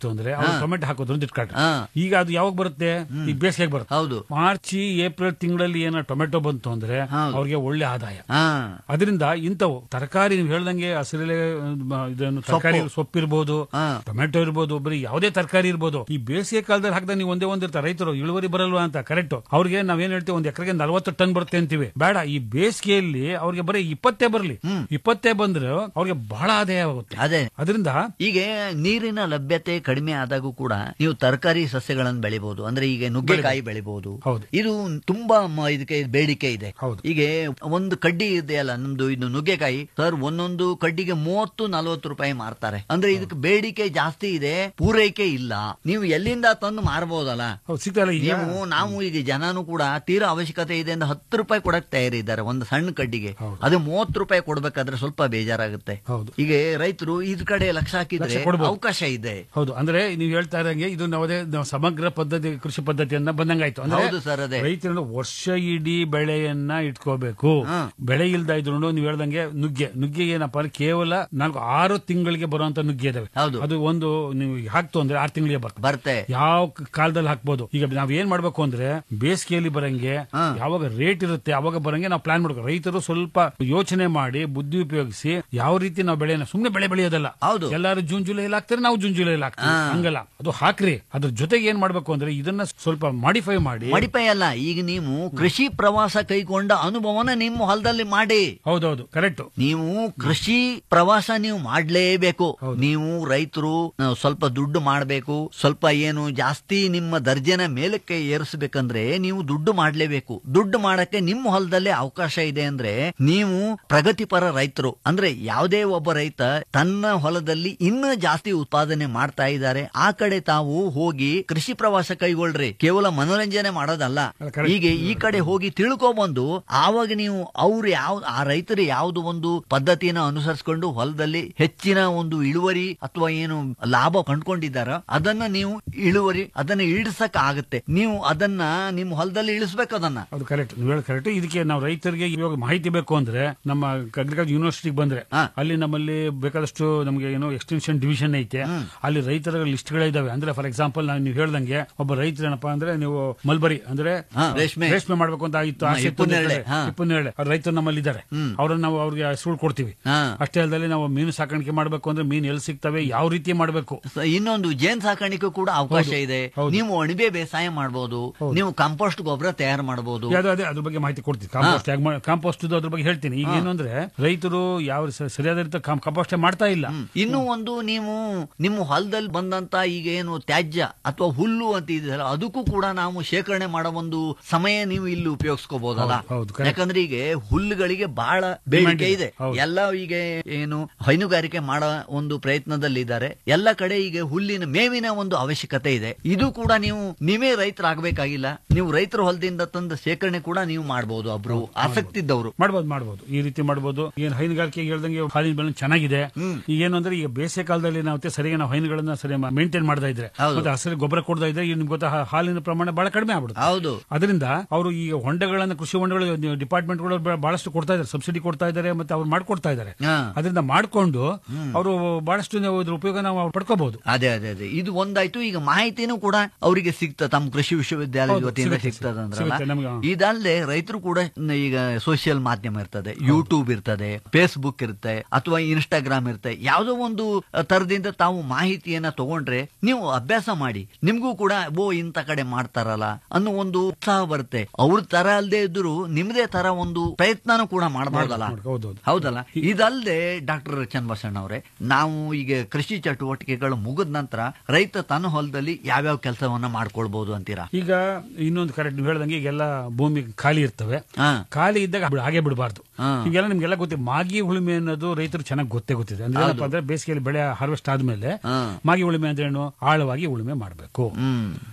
ಇತ್ತು ಅಂದ್ರೆ ಅವ್ರು ಟೊಮೆಟೊ ಹಾಕೋದು ಅಂತ ಇಟ್ಕೊಂಡ್ರೆ ಹಾ. ಈಗ ಅದು ಯಾವಾಗ ಬರುತ್ತೆ ಈಗ ಬೇಸಿಗೆ ಬರುತ್ತೆ ಹೌದು ಮಾರ್ಚ್ ಏಪ್ರಿಲ್ ತಿಂಗಳಲ್ಲಿ ಏನೋ ಟೊಮೆಟೊ ಬಂತು ಅಂದ್ರೆ ಹೌದು. ಅವ್ರಿಗೆ ಒಳ್ಳೆ ಆದಾಯ ಹಾ ಅದರಿಂದ ಇಂಥವು ತರಕಾರಿ ನೀವು ಹೇಳ್ದಂಗೆ ಹಸಿರೆಲೆ ಮ, ಇದನ್ನು ತರಕಾರಿ ಸೊಪ್ಪಿರ್ಬೋದು ಹಾ. ಟೊಮೆಟೊ ಇರ್ಬೋದು ಬರೀ ಯಾವುದೇ ತರಕಾರಿ ಇರ್ಬೋದು ಈ ಬೇಸಿಗೆ ಕಾಲದಲ್ಲಿ ಹಾಕಿದಾಗ ನೀವು ಒಂದೇ ಒಂದಿರ್ತಾರೆ ರೈತರು ಇಳುವರಿ ಬರಲ್ವಾ ಅಂತ ಕರೆಕ್ಟ್ ಅವ್ರಿಗೆ ನಾವೇನ್ ಹೇಳ್ತೀವಿ ಒಂದ್ ಎಕರೆಗೆ ನಲವತ್ತು ಟನ್ ಬರುತ್ತೆ ಅಂತೀವಿ ಬೇಡ ಈ ಬೇಸಿಗೆಯಲ್ಲಿ ಅವ್ರಿಗೆ ಬರೀ ಇಪ್ಪತ್ತೇ ಬರಲಿ ಇಪ್ಪತ್ತೇ ಬಂದ್ರೆ ಅವ್ರಿಗೆ ಬಹಳ ಆದಾಯ ಆಗುತ್ತೆ ಅದೇ ಅದರಿಂದ ಈಗ ನೀರಿನ ಲಭ್ಯತೆ ಕಡಿಮೆ ಆದಾಗೂ ಕೂಡ ನೀವು ತರಕಾರಿ ಸಸ್ಯಗಳನ್ನು ಬೆಳಿಬಹುದು ಅಂದ್ರೆ ಈಗ ನುಗ್ಗೆಕಾಯಿ ಬೆಳಿಬಹುದು ಹೌದು. ಇದು ತುಂಬಾ ಮ- ಇದಕ್ಕೆ ಬೇಡಿಕೆ ಇದೆ ಹೌದು. ಈಗ ಒಂದು ಕಡ್ಡಿ ಇದೆಯಲ್ಲ ನಮ್ದು ಇದು ನುಗ್ಗೆಕಾಯಿ ಸರ್ ಒಂದೊಂದು ಕಡ್ಡಿಗೆ ಮೂವತ್ತು ನಲವತ್ತು ರೂಪಾಯಿ ಮಾರ್ತಾರೆ ಅಂದ್ರೆ ಇದಕ್ಕೆ ಬೇಡಿಕೆ ಜಾಸ್ತಿ ಇದೆ ಪೂರೈಕೆ ಇಲ್ಲ ನೀವು ಎಲ್ಲಿಂದ ತಂದು ಮಾರಬಹುದಲ್ಲ ಹೌದು ಸಿಗ್ತಲ್ಲ ಈಗ ನೀವು ನಾವು ಈಗ ಜನನು ಕೂಡ ತೀರಾ ಅವಶ್ಯಕತೆ ಇದೆ ಅಂತ ಹತ್ತು ರೂಪಾಯಿ ಕೊಡಕ್ ತಯಾರಿದ್ದಾರೆ ಒಂದು ಸಣ್ಣ ಕಡ್ಡಿಗೆ ಹೌದು. ಅದು ಮೂವತ್ತು ರೂಪಾಯಿ ಕೊಡ್ಬೇಕಾದ್ರೆ ಸ್ವಲ್ಪ ಬೇಜಾರಾಗುತ್ತೆ ಹೌದು. ಈಗ ರೈತರು ಇದ್ರ ಕಡೆ ಲಕ್ಷ ಹಾಕಿದ್ರೆ ಲಕ್ಷ ಕೊಡ್ಬೋದು. ಅವಕಾಶ ಇದೆ ಹೌದು ಅಂದ್ರೆ ನೀವು ಹೇಳ್ತಾ ಇರಂಗೆ ಇದು ನಾವದೇ ನಾವು ಸಮಗ್ರ ಪದ್ಧತಿ ಕೃಷಿ ಪದ್ಧತಿಯನ್ನ ಬಂದಂಗಾಯ್ತು ಅಂದ್ರೆ ಹೌದು ಸರ್, ಅದೇ. ರೈತರು ವರ್ಷ ಇಡೀ ಬೆಳೆಯನ್ನ ಇಟ್ಕೋಬೇಕು ಹಾ. ಬೆಳೆ ಇಲ್ದ ಇದ್ರು ನೀವು ಹೇಳ್ದಂಗೆ ನುಗ್ಗೆ ನುಗ್ಗೆ ಏನಪ್ಪಾ ಅಂದ್ರೆ ಕೇವಲ ನಾಲ್ಕು ಆರು ತಿಂಗಳಿಗೆ ಬರುವಂತ ನುಗ್ಗೆ ಇದಾವೆ ಹೌದು. ಅದು ಒಂದು ನೀವು ಹಾಕ್ತು ಅಂದ್ರೆ ಆರು ತಿಂಗಳಿಗೆ ಬರ್ತದೆ ಬರ್ತೆ ಯಾವ ಕ- ಕಾಲದಲ್ಲಿ ಹಾಕ್ಬೋದು ಈಗ ನಾವ್ ಏನ್ ಮಾಡ್ಬೇಕು ಅಂದ್ರೆ ಬೇಸಿಗೆಯಲ್ಲಿ ಬರಂಗೆ ಹಾ. ಯಾವಾಗ ರೇಟ್ ಇರುತ್ತೆ ಅವಾಗ ಬರಂಗೆ ನಾವು ಪ್ಲಾನ್ ಮಾಡ್ಬೇಕು ರೈತರು ಸ್ವಲ್ಪ ಯೋಚನೆ ಮಾಡಿ ಬುದ್ಧಿ ಉಪಯೋಗಿಸಿ ಯಾವ ರೀತಿ ನಾವು ಬೆಳೆನ ಸುಮ್ನೆ ಬೆಳೆ ಬೆಳೆಯೋದಲ್ಲ ಹೌದು. ಎಲ್ಲರೂ ಜೂನ್ ಜುಲೈಲಿ ಹಾಕ್ತಾರೆ ನಾವು ಜೂನ್ ಜುಲೈಲಿ ಹಾಕ್ತೀವಿ ಹಂಗಲ್ಲ ಅದು ಹಾಕ್ರಿ ಅದ್ರ ಜೊತೆಗೆ ಏನ್ ಮಾಡ್ಬೇಕು ಅಂದ್ರೆ ಇದನ್ನ ಸ್ವಲ್ಪ ಮಾಡಿಫೈ ಮಾಡಿ ಮಡಿಪೈ ಅಲ್ಲ ಈಗ ನೀವು ಕೃಷಿ ಪ್ರವಾಸ ಕೈಗೊಂಡ ಅನುಭವನ ನಿಮ್ಮ ಹೊಲದಲ್ಲಿ ಮಾಡಿ ಹೌದೌದು ಕರೆಕ್ಟ್ ನೀವು ಕೃಷಿ ಪ್ರವಾಸ ನೀವು ಮಾಡ್ಲೇಬೇಕು ನೀವು ರೈತರು ನಾವು ಸ್ವಲ್ಪ ದುಡ್ಡು ಮಾಡಬೇಕು ಸ್ವಲ್ಪ ಏನು ಜಾಸ್ತಿ ನಿಮ್ಮ ದರ್ಜೆನ ಮೇಲಕ್ಕೆ ಏರಿಸಬೇಕಂದ್ರೆ ನೀವು ದುಡ್ಡು ಮಾಡ್ಲೇಬೇಕು ದುಡ್ಡು ಮಾಡಕ್ಕೆ ನಿಮ್ಮ ಹೊಲದಲ್ಲೇ ಅವಕಾಶ ಇದೆ ಅಂದ್ರೆ ನೀವು ಪ್ರಗತಿಪರ ರೈತರು ಅಂದ್ರೆ ಯಾವುದೇ ಒಬ್ಬ ರೈತ ತನ್ನ ಹೊಲದಲ್ಲಿ ಇನ್ನೂ ಜಾಸ್ತಿ ಉತ್ಪಾದನೆ ಮಾಡ್ತಾ ಇದ್ದಾರೆ ಆ ಕಡೆ ತಾವು ಹೋಗಿ ಕೃಷಿ ಪ್ರವಾಸ ಕೈಗೊಳ್ರಿ ಕೇವಲ ಮನೋರಂಜನೆ ಮಾಡೋದಲ್ಲ ಅಲ್ಲ, correct. ಹೀಗೆ ಈ ಕಡೆ ಹೋಗಿ ತಿಳ್ಕೊಬಂದು ಆವಾಗ ನೀವು ಅವ್ರು ಯಾವ ಆ ರೈತರು ಯಾವ್ದು ಒಂದು ಪದ್ಧತಿನ ಅನುಸರಿಸಿಕೊಂಡು ಹೊಲದಲ್ಲಿ ಹೆಚ್ಚಿನ ಒಂದು ಇಳುವರಿ ಅಥವಾ ಏನು ಲಾಭ ಕಂಡ್ಕೊಂಡಿದ್ದಾರ ಅದನ್ನ ನೀವು ಇಳುವರಿ ಅದನ್ನ ಇಳಿಸಕ್ ಆಗತ್ತೆ ನೀವು ಅದನ್ನ ನಿಮ್ಮ ಹೊಲದಲ್ಲಿ ಇಳಿಸ್ಬೇಕು ಅದನ್ನ ಅದು ಕರೆಕ್ಟ್ ನೀವು ಹೇಳಿ ಕರೆಕ್ಟ್ ಇದಕ್ಕೆ ನಾವು ರೈತರಿಗೆ ಇವಾಗ ಮಾಹಿತಿ ಬೇಕು ಅಂದ್ರೆ ನಮ್ಮ ಅಗ್ರಿಕಲ್ಚರ್ ಯೂನಿವರ್ಸಿಟಿಗೆ ಬಂದ್ರೆ ಹಾ. ಅಲ್ಲಿ ನಮ್ಮಲ್ಲಿ ಬೇಕಾದಷ್ಟು ನಮಗೆ ಏನೋ ಎಕ್ಸ್ಟೆನ್ಷನ್ ಡಿವಿಷನ್ ಐತೆ ಅಲ್ಲಿ ರೈತರ ಲಿಸ್ಟ್ಗಳಿದಾವೆ ಅಂದ್ರೆ ಫಾರ್ ಎಕ್ಸಾಂಪಲ್ ನಾವು ನೀವು ಹೇಳ್ದಂಗೆ ಒಬ್ಬ ರೈತರ ಏನಪ್ಪಾ ಅಂದ್ರೆ ನೀವು ಮಲ್ಬರಿ ಅಂದ್ರೆ ಹಾ, ರೇಷ್ಮೆ. ರೇಷ್ಮೆ ಮಾಡ್ಬೇಕು ಅಂತ ಆಗಿತ್ತು ಹಾ, ಆಸೆ ಇತ್ತು ಹಿಪ್ಪನೇರಳೆ, ಅಂದ್ರೆ ಹಾ. ಹಿಪ್ಪನೇರಳೆ ಅವ್ರ ರೈತರು ನಮ್ಮಲ್ಲಿ ಇದ್ದಾರೆ ಅವ್ರನ್ನ ನಾವು ಅವ್ರಿಗೆ ಹೆಸರು ಕೊಡ್ತೀವಿ ಹಾ. ಅಷ್ಟೇ ಅಲ್ಲದೆ ನಾವು ಮೀನು ಸಾಕಾಣಿಕೆ ಮಾಡ್ಬೇಕು ಅಂದ್ರೆ ಮೀನು ಎಲ್ಲಿ ಸಿಗ್ತವೆ ಯಾವ ರೀತಿ ಮಾಡಬೇಕು ಸ- ಇನ್ನೊಂದು ಜೇನ್ ಸಾಕಾಣಿಕೆ ಕೂಡ ಅವಕಾಶ ಹೌದು, ಇದೆ ಹೌದು. ನೀವು ಅಣಿಬೆ ಬೇಸಾಯ ಮಾಡಬಹುದು ನೀವು ಕಾಂಪೋಸ್ಟ್ ಗೊಬ್ಬರ ತಯಾರು ಮಾಡಬಹುದು ಅದೇ ಅದೇ ಅದ್ರ ಬಗ್ಗೆ ಮಾಹಿತಿ ಕೊಡ್ತೀವಿ ಕಾಂಪೋಸ್ಟ್ ಕಾಂಪೋಸ್ಟ್ ಅದ್ರ ಬಗ್ಗೆ ಹೇಳ್ತೀನಿ ಈಗ ಏನು ಅಂದ್ರೆ ರೈತರು ಯಾವ ಸ- ಸರಿಯಾದ ರೀತಿ ಕಾಂಪೋಸ್ಟ್ ಮಾಡ್ತಾ ಇಲ್ಲ ಇನ್ನು ಒಂದು ನೀವು ನಿಮ್ಮ ಹೊಲದಲ್ಲಿ ಬಂದಂತ ಈಗ ಏನು ತ್ಯಾಜ್ಯ ಅಥವಾ ಹುಲ್ಲು ಅಂತ ಇದೆಯಲ್ಲ ಅದಕ್ಕೂ ಕೂಡ ನಾವು ಶೇಖರಣೆ ಮಾಡೋ ಒಂದು ಸಮಯ ನೀವು ಇಲ್ಲಿ ಉಪಯೋಗಿಸ್ಕೋಬಹುದಲ್ಲ ಹೌದು, ಹೌದು, correct. ಯಾಕಂದ್ರೆ ಈಗ ಹುಲ್ಲುಗಳಿಗೆ ಬಹಳ ಬೇಡಿಕೆ ಇದೆ ಹೌದು. ಎಲ್ಲ ಈಗ ಏನು ಹೈನುಗಾರಿಕೆ ಮಾಡೋ ಒಂದು ಪ್ರಯತ್ನದಲ್ಲಿದ್ದಾರೆ ಎಲ್ಲ ಕಡೆ ಈಗ ಹುಲ್ಲಿನ ಮೇವಿನ ಒಂದು ಅವಶ್ಯಕತೆ ಇದೆ ಇದು ಕೂಡ ನೀವು ನೀವೇ ರೈತರಾಗಬೇಕಾಗಿಲ್ಲ ನೀವು ರೈತರ ಹೊಲದಿಂದ ತಂದ ಶೇಖರಣೆ ಕೂಡ ನೀವು ಮಾಡಬಹುದು ಒಬ್ರು ಆಸಕ್ತಿ ಇದ್ದವರು ಮಾಡ್ಬೋದು ಮಾಡ್ಬೋದು ಈ ರೀತಿ ಮಾಡ್ಬೋದು ಏನ್ ಹೈನುಗಾರಿಕೆ ಹೇಳ್ದಂಗೆ ಹಾಲಿನ ಬೆಲೆ ಚೆನ್ನಾಗಿದೆ ಈಗ ಏನು ಅಂದ್ರೆ ಈಗ ಬೇಸಿಗೆ ಕಾಲದಲ್ಲಿ ನಾವು ಸರಿಯಾಗಿ ನಾವು ಹೈನುಗಳನ್ನ ಸರಿ ಮೇಂಟೈನ್ ಮಾಡ್ತಾ ಇದ್ರೆ ಹೌದು. ಮತ್ತೆ ಹಸಿರು ಗೊಬ್ಬರ ಕೊಡ್ತಾ ಇದ್ರೆ ಈಗ ನಿಮ್ಗೆ ಗೊತ್ತಾ ಹಾ- ಹಾಲಿನ ಪ್ರಮಾಣ ಬಹಳ ಕಡಿಮೆ ಆಗ್ಬಿಡುತ್ತೆ ಹೌದು ಅದರಿಂದ ಅವರು ಈಗ ಹೊಂಡಗಳನ್ನ ಕೃಷಿ ಹೊಂಡಗಳು ಡಿಪಾರ್ಟ್ಮೆಂಟ್ಗಳು ಬಹಳಷ್ಟು ಕೊಡ್ತಾ ಇದ್ದಾರೆ ಸಬ್ಸಿಡಿ ಕೊಡ್ತಾ ಇದ್ದಾರೆ ಮತ್ತೆ ಅವ್ರು ಮಾಡ್ಕೊಡ್ತಾ ಇದ್ದಾರೆ ಹಾ. ಅದರಿಂದ ಮಾಡ್ಕೊಂಡು ಅವರು ಬಹಳಷ್ಟು ನಾವು ಇದ್ರ ಉಪಯೋಗ ನಾವು ಪಡ್ಕೋಬಹುದು ಅದೇ ಅದೇ ಅದೇ ಇದು ಒಂದಾಯ್ತು ಈಗ ಮಾಹಿತಿನೂ ಕೂಡ ಅವರಿಗೆ ಸಿಗ್ತದೆ ತಮ್ಮ ಕೃಷಿ ವಿಶ್ವವಿದ್ಯಾಲಯ ಹೌದು, ವತಿಯಿಂದ ಸಿಗುತ್ತೆ, ಸಿಗ್ತದೆ ಸಿಗುತ್ತೆ ನಮ್ಗೆ. ಅಂದ್ರಲ್ಲ ಇದಲ್ಲದೆ ರೈತರು ಕೂಡ ಈಗ ಸೋಷಿಯಲ್ ಮಾಧ್ಯಮ ಇರ್ತದೆ ಯೂಟ್ಯೂಬ್ ಇರ್ತದೆ ಫೇಸ್ಬುಕ್ ಇರುತ್ತೆ ಅಥವಾ ಇನ್ಸ್ಟಾಗ್ರಾಮ್ ಇರುತ್ತೆ ಯಾವುದೋ ಒಂದು ತರದಿಂದ ತಾವು ಮಾಹಿತಿಯನ್ನ ತಗೊಂಡ್ರೆ ನೀವು ಅಭ್ಯಾಸ ಮಾಡಿ ನಿಮ್ಗೂ ಕೂಡ ಓ ಇಂಥ ಕಡೆ ಮಾಡ್ತಾರಲ್ಲ ಅನ್ನೋ ಒಂದು ಉತ್ಸಾಹ ಬರುತ್ತೆ ಅವ್ರ ತರ ಅಲ್ಲದೆ ಇದ್ರು ನಿಮ್ದೇ ತರ ಒಂದು ಪ್ರಯತ್ನನೂ ಕೂಡ ಮಾಡಬಹುದಲ್ಲ ಮಾಡ್ಬೋದು, ಹೌದೌದು. ಹೌದಲ್ಲ ಇದಲ್ಲದೆ ಡಾಕ್ಟರ್ ಚನ್ನಬಸಣ್ಣ ಅವರೇ ನಾವು ಈಗ ಕೃಷಿ ಚಟುವಟಿಕೆಗಳು ಮುಗಿದ ನಂತರ ರೈತ ತನ್ನ ಹೊಲದಲ್ಲಿ ಯಾವ್ಯಾವ ಕೆಲಸವನ್ನ ಮಾಡ್ಕೊಳ್ಬಹುದು ಅಂತೀರಾ ಈಗ ಇನ್ನೊಂದು ಕರೆಕ್ಟ್ ನೀವು ಹೇಳ್ದಂಗೆ ಈಗೆಲ್ಲ ಭೂಮಿ ಖಾಲಿ ಇರ್ತವೆ ಹಾ. ಖಾಲಿ ಇದ್ದಾಗ ಬಿಡು- ಹಾಗೆ ಬಿಡಬಾರ್ದು ಹಾ. ಈಗೆಲ್ಲ ನಿಮ್ಗೆಲ್ಲ ಗೊತ್ತಿದೆ ಮಾಗಿ ಉಳುಮೆ ಅನ್ನೋದು ರೈತರು ಚೆನ್ನಾಗಿ ಗೊತ್ತೇ ಗೊತ್ತಿದೆ ಅಂದ್ರೆ ಏನಪ್ಪಾ ಅಂದ್ರೆ ಬೇಸಿಗೆಯಲ್ಲಿ ಬೆಳೆ ಹಾರ್ವೆಸ್ಟ್ ಆದ್ಮೇಲೆ ಹಾ. ಮಾಗಿ ಉಳುಮೆ ಅಂದ್ರೆ ಏನು ಆಳವಾಗಿ ಉಳುಮೆ ಮಾಡಬೇಕು ಹ್ಮ್